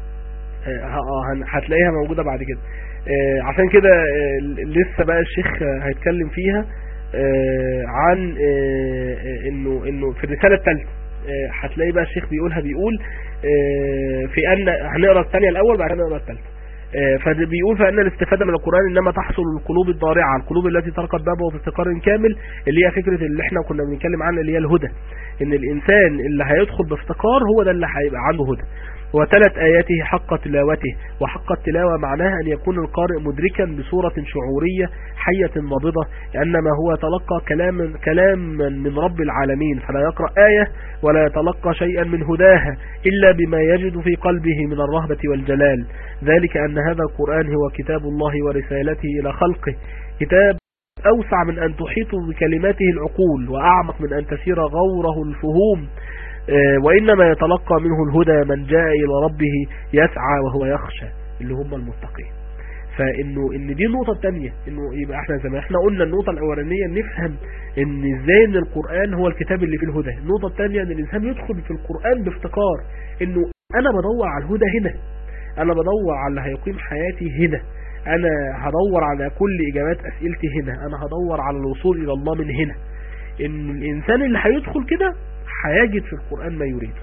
آه، ه- هن- هتلاقيها موجودة بعد كده آه، عشان كده آه، لسه بقى الشيخ آه، هيتكلم فيها آه، عن آه، آه، انه انه في الرسالة الثالثة آه، هتلاقي بقى الشيخ بيقولها بيقول آه، في ان هنقرا الثانية الاول بعدين نقرا الثالثة آه، فبيقول فان الاستفادة من القرآن انما تحصل القلوب الضارعة القلوب التي ترقت بابه في استقرار كامل اللي هي فكرة اللي احنا كنا بنتكلم عنها اللي هي الهدى ان الانسان اللي هيدخل بافتقار هو ده اللي هيبقى عنده هدى وتلت آياته حق تلاوته وحق التلاوة معناها أن يكون القارئ مدركا بصورة شعورية حية نابضة لأنما هو تلقى كلام كلاما من رب العالمين فلا يقرأ آية ولا يتلقى شيئا من هداها إلا بما يجد في قلبه من الرهبة والجلال ذلك أن هذا القرآن هو كتاب الله ورسالته إلى خلقه كتاب أوسع من أن تحيط بكلماته العقول وأعمق من أن تسير غوره الفهوم آه، وإنما يتلقى منه الهدى من جاء إلى ربه يسعى وهو يخشى اللي هم المتقين فانه ان دي النقطه الثانيه انه يبقى احنا زي ما احنا قلنا النقطه الاولانيه نفهم ان ازاي ان القران هو الكتاب اللي فيه الهدى النقطه الثانيه ان الانسان يدخل في القران بافتقار انه انا بدور على الهدى هنا انا بدور على اللي هيقيم حياتي هنا انا هدور على كل اجابات اسئلتي هنا انا هدور على الوصول الى الله من هنا ان الانسان اللي هيدخل كده هيجد في القرآن ما يريده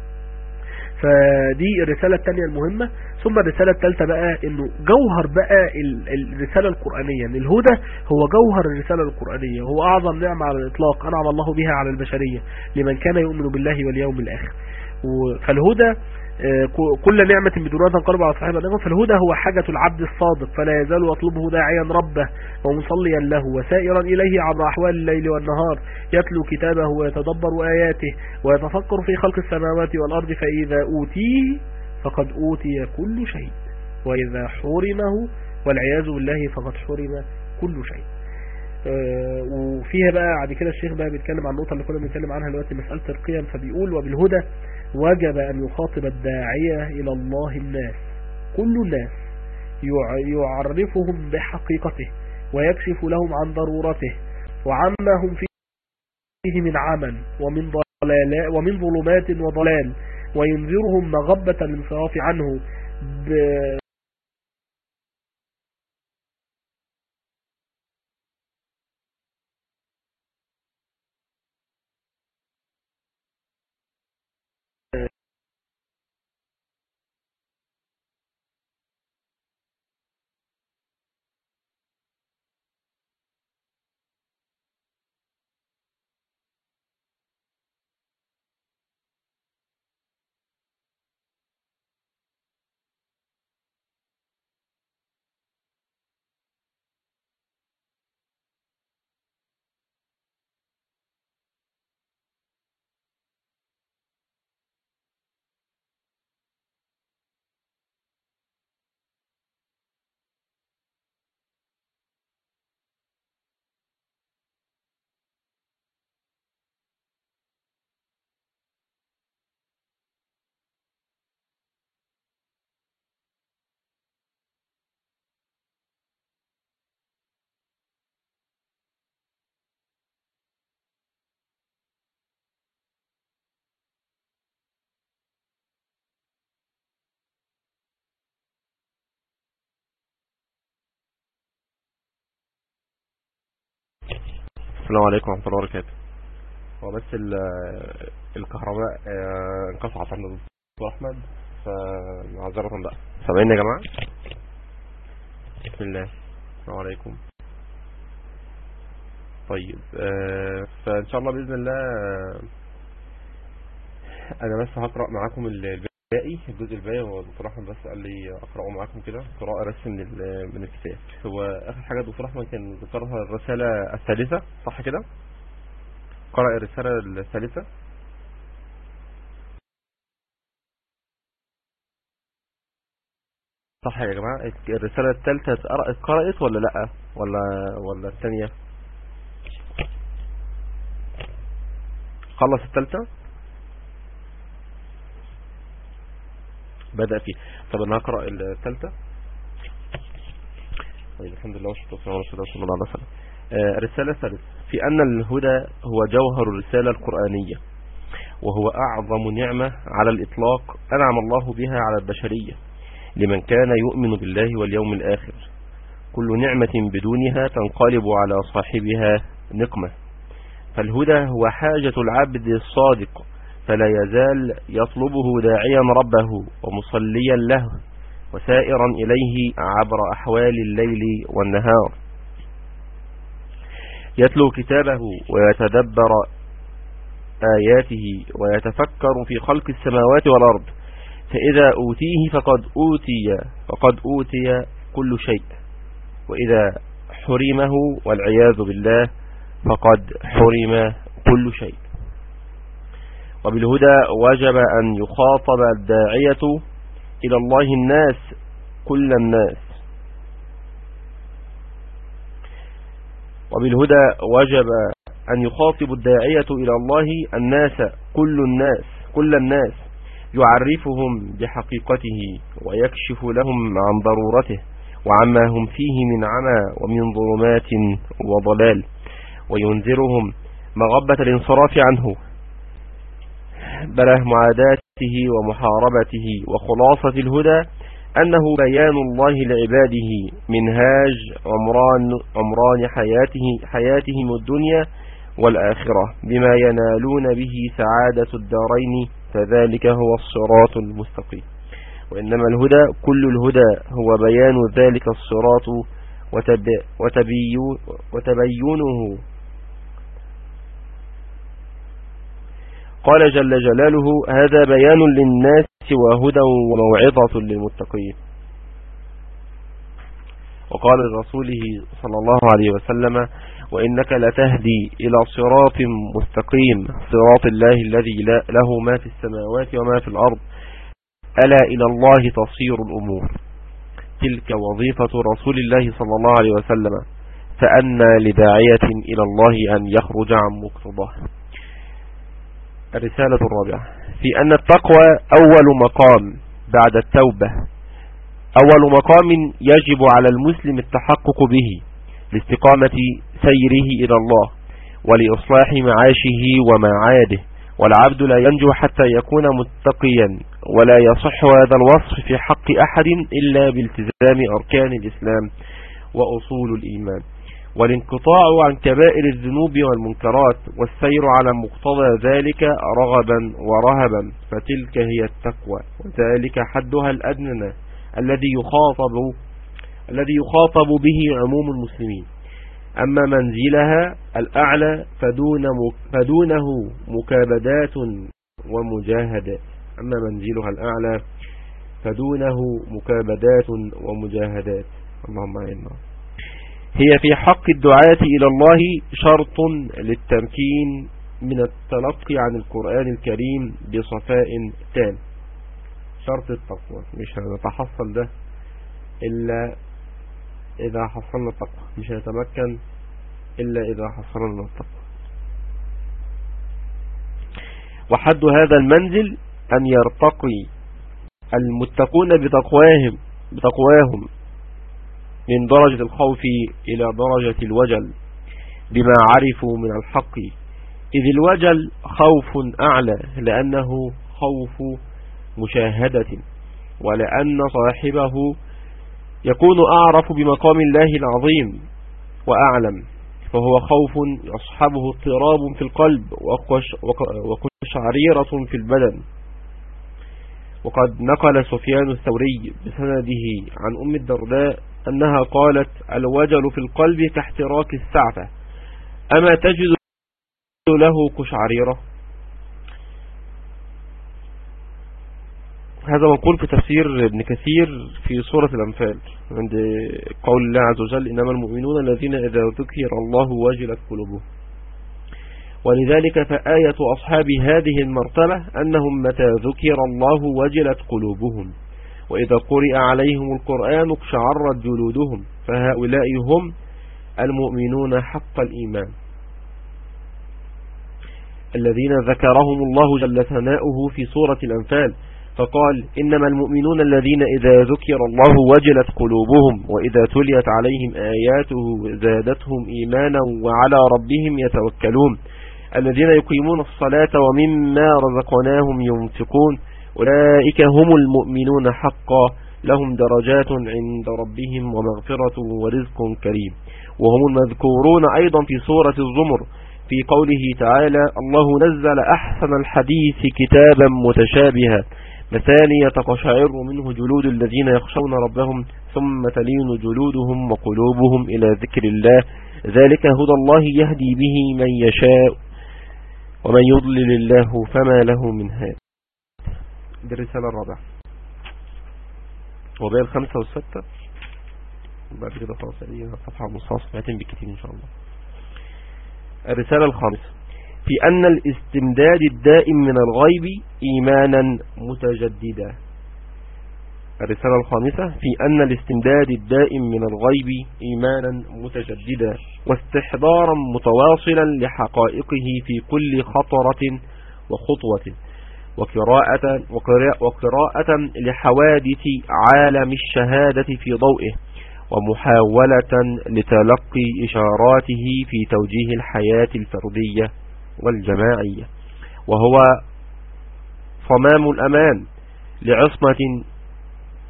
فدي الرسالة الثانية المهمة ثم الرسالة الثالثة بقى انه جوهر بقى الرسالة القرآنية ان الهدى هو جوهر الرسالة القرآنية هو اعظم نعمة على الاطلاق انعم الله بها على البشرية لمن كان يؤمن بالله واليوم الاخر فالهدى كل نعمة بدونها تنقلب على صاحبها النعمة فالهدى هو حاجة العبد الصادق فلا يزال يطلبه داعيا ربه ومصليا له وسائرا إليه عبر أحوال الليل والنهار يتلو كتابه ويتدبر آياته ويتفكر في خلق السماوات والأرض فإذا أوتيه فقد أوتي كل شيء وإذا حرمه والعياذ بالله فقد حرم كل شيء وفيها بقى بعد كده الشيخ بقى بيتكلم عن النقطة اللي كنا بنتكلم عنها دلوقتي مسألة القيم فبيقول وبالهدى وجب أن يخاطب الداعية إلى الله الناس كل الناس يعرفهم بحقيقته ويكشف لهم عن ضرورته وعما هم فيه من عمل ومن ضلال ومن ظلمات وضلال وينذرهم مغبة الانصراف عنه السلام عليكم ورحمة الله وبركاته هو بس الكهرباء انقطعت عند الدكتور احمد فمعذرة بقى سامعين يا جماعة بسم الله السلام عليكم طيب فان شاء الله باذن الله انا بس هقرا معاكم الباقي الجزء الباقي والدكتور احمد بس قال لي اقراه معاكم كده قراءه بس من من الكتاب هو اخر حاجه الدكتور احمد كان ذكرها الرساله الثالثه صح كده قرأ الرساله الثالثه صح يا جماعه الرساله الثالثه اتقرأت ولا لا ولا ولا الثانيه خلص الثالثه بدأ فيه طب انا هقرأ الثالثة طيب الحمد لله والشكر والسلام على رسول الله عليه وسلم الرسالة الثالثة في أن الهدى هو جوهر الرسالة القرآنية وهو أعظم نعمة على الإطلاق أنعم الله بها على البشرية لمن كان يؤمن بالله واليوم الآخر كل نعمة بدونها تنقلب على صاحبها نقمة فالهدى هو حاجة العبد الصادق فلا يزال يطلبه داعيا ربه ومصليا له وسائرا إليه عبر أحوال الليل والنهار يتلو كتابه ويتدبر آياته ويتفكر في خلق السماوات والأرض فإذا أوتيه فقد أوتي فقد أوتي كل شيء وإذا حرمه والعياذ بالله فقد حرم كل شيء وبالهدى وجب أن يخاطب الداعية إلى الله الناس كل الناس وبالهدى وجب أن يخاطب الداعية إلى الله الناس كل الناس كل الناس يعرفهم بحقيقته ويكشف لهم عن ضرورته وعما هم فيه من عمى ومن ظلمات وضلال وينذرهم مغبة الانصراف عنه بله معاداته ومحاربته وخلاصة الهدى أنه بيان الله لعباده منهاج عمران, عمران حياته حياتهم الدنيا والآخرة بما ينالون به سعادة الدارين فذلك هو الصراط المستقيم وإنما الهدى كل الهدى هو بيان ذلك الصراط وتبينه قال جل جلاله هذا بيان للناس وهدى وموعظة للمتقين وقال لرسوله صلى الله عليه وسلم وإنك لتهدي إلى صراط مستقيم صراط الله الذي له ما في السماوات وما في الأرض ألا إلى الله تصير الأمور تلك وظيفة رسول الله صلى الله عليه وسلم فأنا لداعية إلى الله أن يخرج عن مقتضاه الرسالة الرابعة في أن التقوى أول مقام بعد التوبة أول مقام يجب على المسلم التحقق به لاستقامة سيره إلى الله ولإصلاح معاشه ومعاده والعبد لا ينجو حتى يكون متقيا ولا يصح هذا الوصف في حق أحد إلا بالتزام أركان الإسلام وأصول الإيمان والانقطاع عن كبائر الذنوب والمنكرات والسير على مقتضى ذلك رغبا ورهبا فتلك هي التقوى وذلك حدها الأدنى الذي يخاطب الذي يخاطب به عموم المسلمين أما منزلها الأعلى فدون فدونه مكابدات ومجاهدات أما منزلها الأعلى فدونه مكابدات ومجاهدات اللهم عنا هي في حق الدعاة إلى الله شرط للتمكين من التلقي عن القرآن الكريم بصفاء تام شرط التقوى مش هنتحصل ده إلا إذا حصلنا التقوى مش هنتمكن إلا إذا حصلنا التقوى وحد هذا المنزل أن يرتقي المتقون بتقواهم بتقواهم من درجة الخوف إلى درجة الوجل بما عرفوا من الحق إذ الوجل خوف أعلى لأنه خوف مشاهدة ولأن صاحبه يكون أعرف بمقام الله العظيم وأعلم فهو خوف يصحبه اضطراب في القلب وقشعريرة في البدن وقد نقل سفيان الثوري بسنده عن أم الدرداء أنها قالت الوجل في القلب كاحتراك السعفة أما تجد له قشعريرة هذا منقول في تفسير ابن كثير في سورة الأنفال عند قول الله عز وجل إنما المؤمنون الذين إذا ذكر الله وجلت قلوبهم ولذلك فآية أصحاب هذه المرتبة أنهم متى ذكر الله وجلت قلوبهم وإذا قرئ عليهم القرآن اقشعرت جلودهم فهؤلاء هم المؤمنون حق الإيمان الذين ذكرهم الله جل ثناؤه في سورة الأنفال فقال إنما المؤمنون الذين إذا ذكر الله وجلت قلوبهم وإذا تليت عليهم آياته زادتهم إيمانا وعلى ربهم يتوكلون الذين يقيمون الصلاة ومما رزقناهم ينفقون أولئك هم المؤمنون حقا لهم درجات عند ربهم ومغفرة ورزق كريم وهم المذكورون أيضا في سورة الزمر في قوله تعالى الله نزل أحسن الحديث كتابا متشابها مثاني تقشعر منه جلود الذين يخشون ربهم ثم تلين جلودهم وقلوبهم إلى ذكر الله ذلك هدى الله يهدي به من يشاء ومن يضلل الله فما له من هاد دي الرسالة الرابعة وباقي الخمسة والستة بعد كده خلاص يعني صفحة مصاص صفحتين بالكتير إن شاء الله الرسالة الخامسة في أن الاستمداد الدائم من الغيب إيمانا متجددا الرسالة الخامسة في أن الاستمداد الدائم من الغيب إيمانا متجددا واستحضارا متواصلا لحقائقه في كل خطرة وخطوة وقراءة, وقراءة لحوادث عالم الشهادة في ضوئه ومحاولة لتلقي إشاراته في توجيه الحياة الفردية والجماعية وهو صمام الأمان لعصمة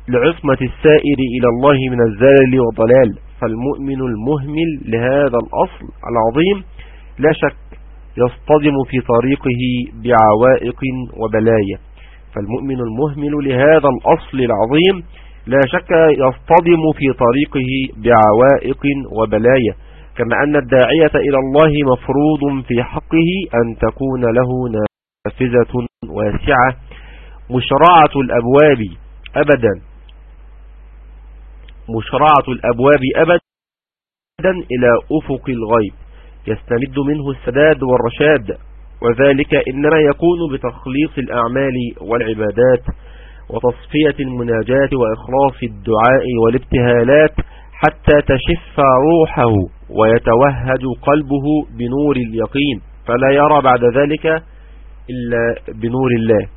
لعصمة السائر إلى الله من الزلل والضلال فالمؤمن المهمل لهذا الأصل العظيم لا شك يصطدم في طريقه بعوائق وبلايا فالمؤمن المهمل لهذا الأصل العظيم لا شك يصطدم في طريقه بعوائق وبلايا كما أن الداعية إلى الله مفروض في حقه أن تكون له نافذة واسعة مشرعة الأبواب أبدا مشرعة الأبواب أبدا إلى أفق الغيب يستمد منه السداد والرشاد وذلك إنما يكون بتخليص الأعمال والعبادات وتصفية المناجات وإخلاص الدعاء والابتهالات حتى تشف روحه ويتوهج قلبه بنور اليقين فلا يرى بعد ذلك إلا بنور الله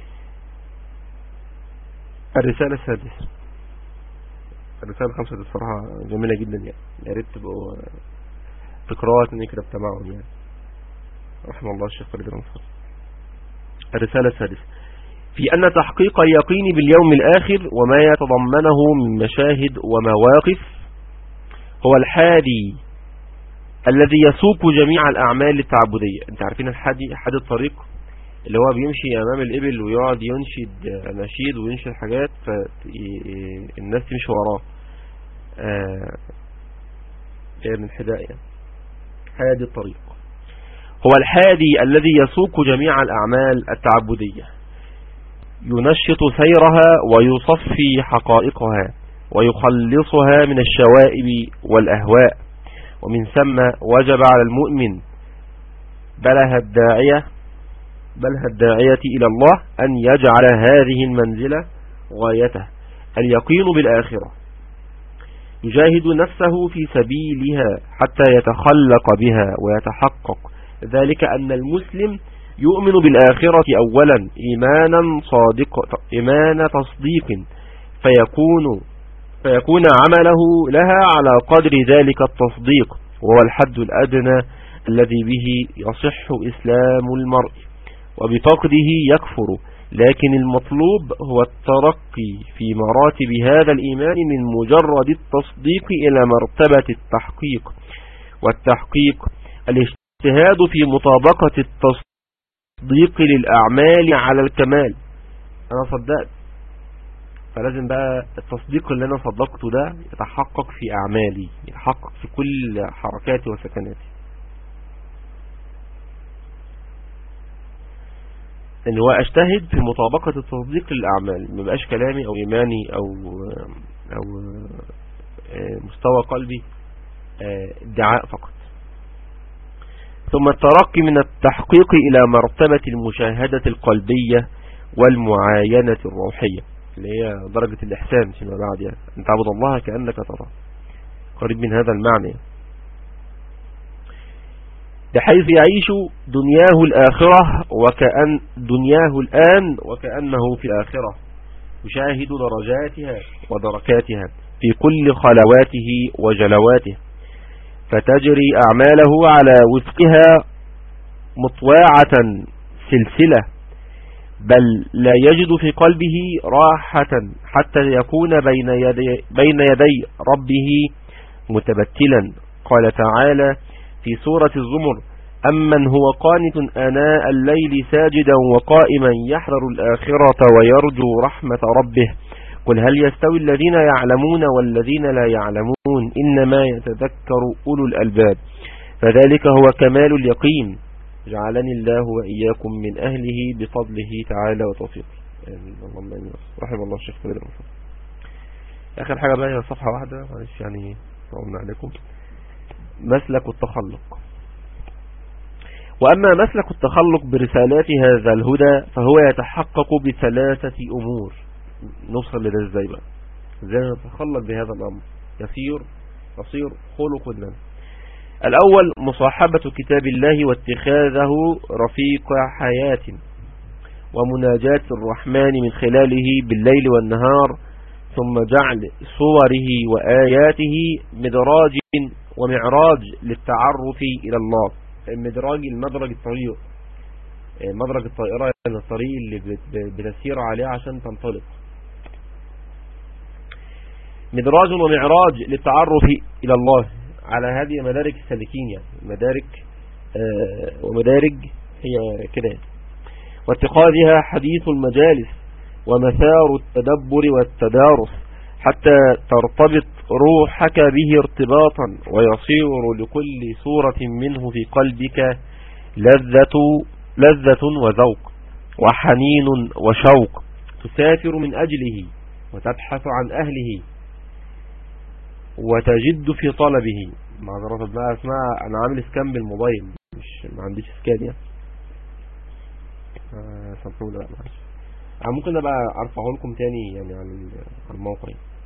الرسالة السادسة الرسالة الخمسة دي الصراحة جميلة جدا يعني يا ريت تبقوا تقرأوا اتنين كده بتابعهم يعني رحمه الله الشيخ فريد المصر الرسالة السادسة في أن تحقيق اليقين باليوم الآخر وما يتضمنه من مشاهد ومواقف هو الحادي الذي يسوق جميع الأعمال التعبدية انت عارفين الحادي حادي الطريق اللي هو بيمشي أمام الإبل ويقعد ينشد أناشيد وينشد حاجات فالناس تمشي وراه آه من حداء يعني حادي الطريق هو الحادي الذي يسوق جميع الأعمال التعبدية ينشط سيرها ويصفي حقائقها ويخلصها من الشوائب والأهواء ومن ثم وجب على المؤمن بلها الداعية بلها الداعية إلى الله أن يجعل هذه المنزلة غايته اليقين بالآخرة يجاهد نفسه في سبيلها حتى يتخلق بها ويتحقق ذلك أن المسلم يؤمن بالآخرة أولا إيمانا صادق إيمان تصديق فيكون فيكون عمله لها على قدر ذلك التصديق وهو الحد الأدنى الذي به يصح إسلام المرء وبفقده يكفر لكن المطلوب هو الترقي في مراتب هذا الإيمان من مجرد التصديق إلى مرتبة التحقيق والتحقيق الاجتهاد في مطابقة التصديق للأعمال على الكمال أنا صدقت فلازم بقى التصديق اللي أنا صدقته ده يتحقق في أعمالي يتحقق في كل حركاتي وسكناتي ان هو اجتهد في مطابقة التصديق للأعمال ما بقاش كلامي او ايماني او او مستوى قلبي ادعاء فقط ثم الترقي من التحقيق الى مرتبة المشاهدة القلبية والمعاينة الروحية اللي هي درجة الاحسان فيما بعد يعني ان تعبد الله كأنك تراه قريب من هذا المعنى بحيث يعيش دنياه الآخرة وكأن دنياه الآن وكأنه في الآخرة يشاهد درجاتها ودركاتها في كل خلواته وجلواته فتجري أعماله على وفقها مطواعة سلسلة بل لا يجد في قلبه راحة حتى يكون بين يدي, بين يدي ربه متبتلا قال تعالى في سورة الزمر أمن هو قانت أناء الليل ساجدا وقائما يحذر الآخرة ويرجو رحمة ربه قل هل يستوي الذين يعلمون والذين لا يعلمون إنما يتذكر أولو الألباب فذلك هو كمال اليقين جعلني الله وإياكم من أهله بفضله تعالى وتوفيقه اللهم امين رحم الله الشيخ فضيل آخر حاجة بقى هي صفحة واحدة معلش يعني قلنا عليكم مسلك التخلق وأما مسلك التخلق برسالات هذا الهدى فهو يتحقق بثلاثة أمور نوصل لده ازاي بقى ازاي نتخلق بهذا الأمر يسير يصير خلق لنا الأول مصاحبة كتاب الله واتخاذه رفيق حياة ومناجاة الرحمن من خلاله بالليل والنهار ثم جعل صوره وآياته مدراج ومعراج للتعرف إلى الله المدراج المدرج الطريق مدرج الطائرة يعني الطريق اللي بتسير عليه عشان تنطلق مدراج ومعراج للتعرف إلى الله على هذه مدارك السالكين يعني مدارك آه ومدارج هي كده واتخاذها حديث المجالس ومثار التدبر والتدارس حتى ترتبط روحك به ارتباطا ويصير لكل صورة منه في قلبك لذة, لذة وذوق وحنين وشوق تسافر من أجله وتبحث عن أهله وتجد في طلبه معذرة بقى اسمها انا عامل سكان بالموبايل مش ما عنديش سكان يعني آه سامحوني بقى معلش آه ممكن ابقى ارفعه لكم تاني يعني على الموقع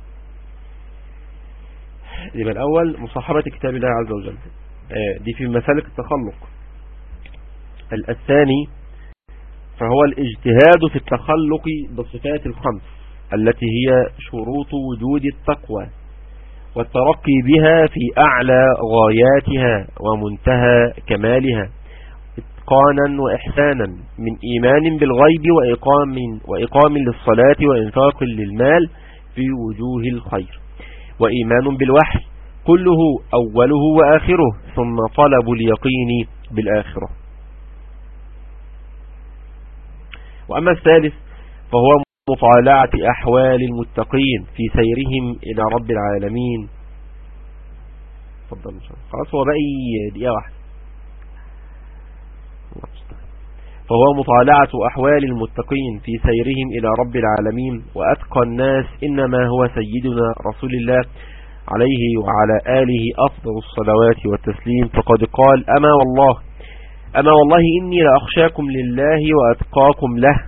يبقى الاول مصاحبة كتاب الله عز وجل آه دي في مسالك التخلق الثاني فهو الاجتهاد في التخلق بالصفات الخمس التي هي شروط وجود التقوى والترقي بها في أعلى غاياتها ومنتهى كمالها إتقانا وإحسانا من إيمان بالغيب وإقام, وإقام للصلاة وإنفاق للمال في وجوه الخير وإيمان بالوحي كله أوله وآخره ثم طلب اليقين بالآخرة وأما الثالث فهو مطالعة أحوال المتقين في سيرهم إلى رب العالمين تفضل إن شاء الله خلاص هو بقي دقيقة واحدة فهو مطالعة أحوال المتقين في سيرهم إلى رب العالمين وأتقى الناس إنما هو سيدنا رسول الله عليه وعلى آله أفضل الصلوات والتسليم فقد قال أما والله أما والله إني لأخشاكم لله وأتقاكم له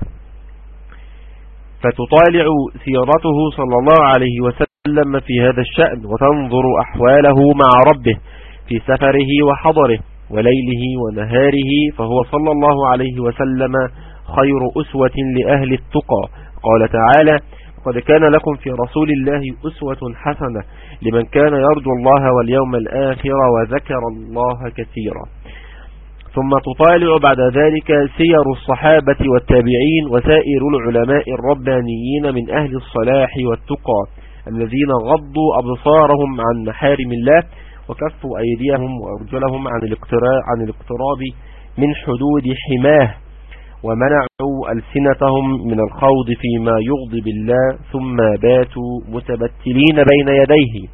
فتطالع سيرته صلى الله عليه وسلم في هذا الشأن وتنظر أحواله مع ربه في سفره وحضره وليله ونهاره فهو صلى الله عليه وسلم خير أسوة لأهل التقى قال تعالى قد كان لكم في رسول الله أسوة حسنة لمن كان يرجو الله واليوم الآخر وذكر الله كثيرا ثم تطالع بعد ذلك سير الصحابة والتابعين وسائر العلماء الربانيين من أهل الصلاح والتقى الذين غضوا أبصارهم عن محارم الله وكفوا أيديهم وأرجلهم عن الاقتراب, عن الاقتراب من حدود حماه ومنعوا ألسنتهم من الخوض فيما يغضب الله ثم باتوا متبتلين بين يديه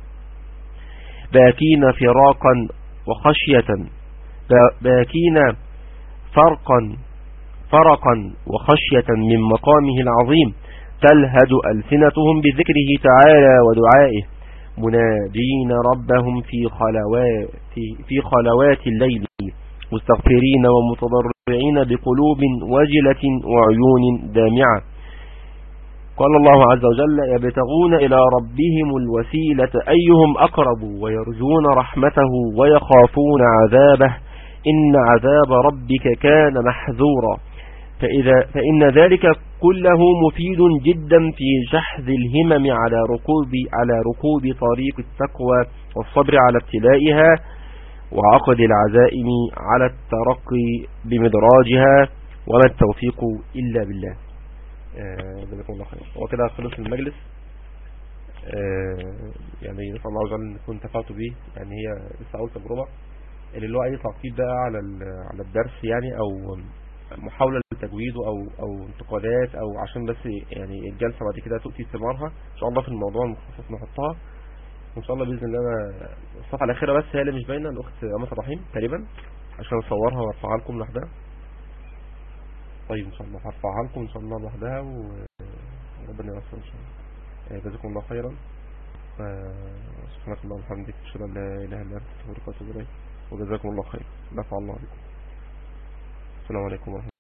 باكين فراقا وخشية باكين فرقا فرقا وخشية من مقامه العظيم تلهج ألسنتهم بذكره تعالى ودعائه منادين ربهم في خلوات, في خلوات الليل مستغفرين ومتضرعين بقلوب وجلة وعيون دامعة قال الله عز وجل يبتغون إلى ربهم الوسيلة أيهم أقرب ويرجون رحمته ويخافون عذابه إن عذاب ربك كان محذورا فإذا فإن ذلك كله مفيد جدا في جحذ الهمم على ركوب على ركوب طريق التقوى والصبر على ابتلائها وعقد العزائم على الترقي بمدراجها وما التوفيق إلا بالله جزاكم الله خير وكده خلص المجلس يعني نسأل الله عز وجل أن نكون انتفعتوا به يعني هي لسه أول تجربة اللي هو اي تعقيب بقى على على الدرس يعني او محاولة لتجويده او او انتقادات او عشان بس يعني الجلسة بعد كده تؤتي ثمارها ان شاء الله في الموضوع المخصص نحطها وان شاء الله باذن الله انا الصفحة الاخيرة بس هي اللي مش باينة الاخت امة الرحيم تقريبا عشان اصورها وارفعها لكم لوحدها طيب ان شاء الله هرفعها لكم ان شاء الله لوحدها وربنا يوفق ان شاء الله جزاكم الله خيرا سبحانك اللهم وبحمدك اشهد ان لا اله الا انت استغفرك واتوب اليك وجزاكم الله خير نفع الله بكم السلام عليكم ورحمة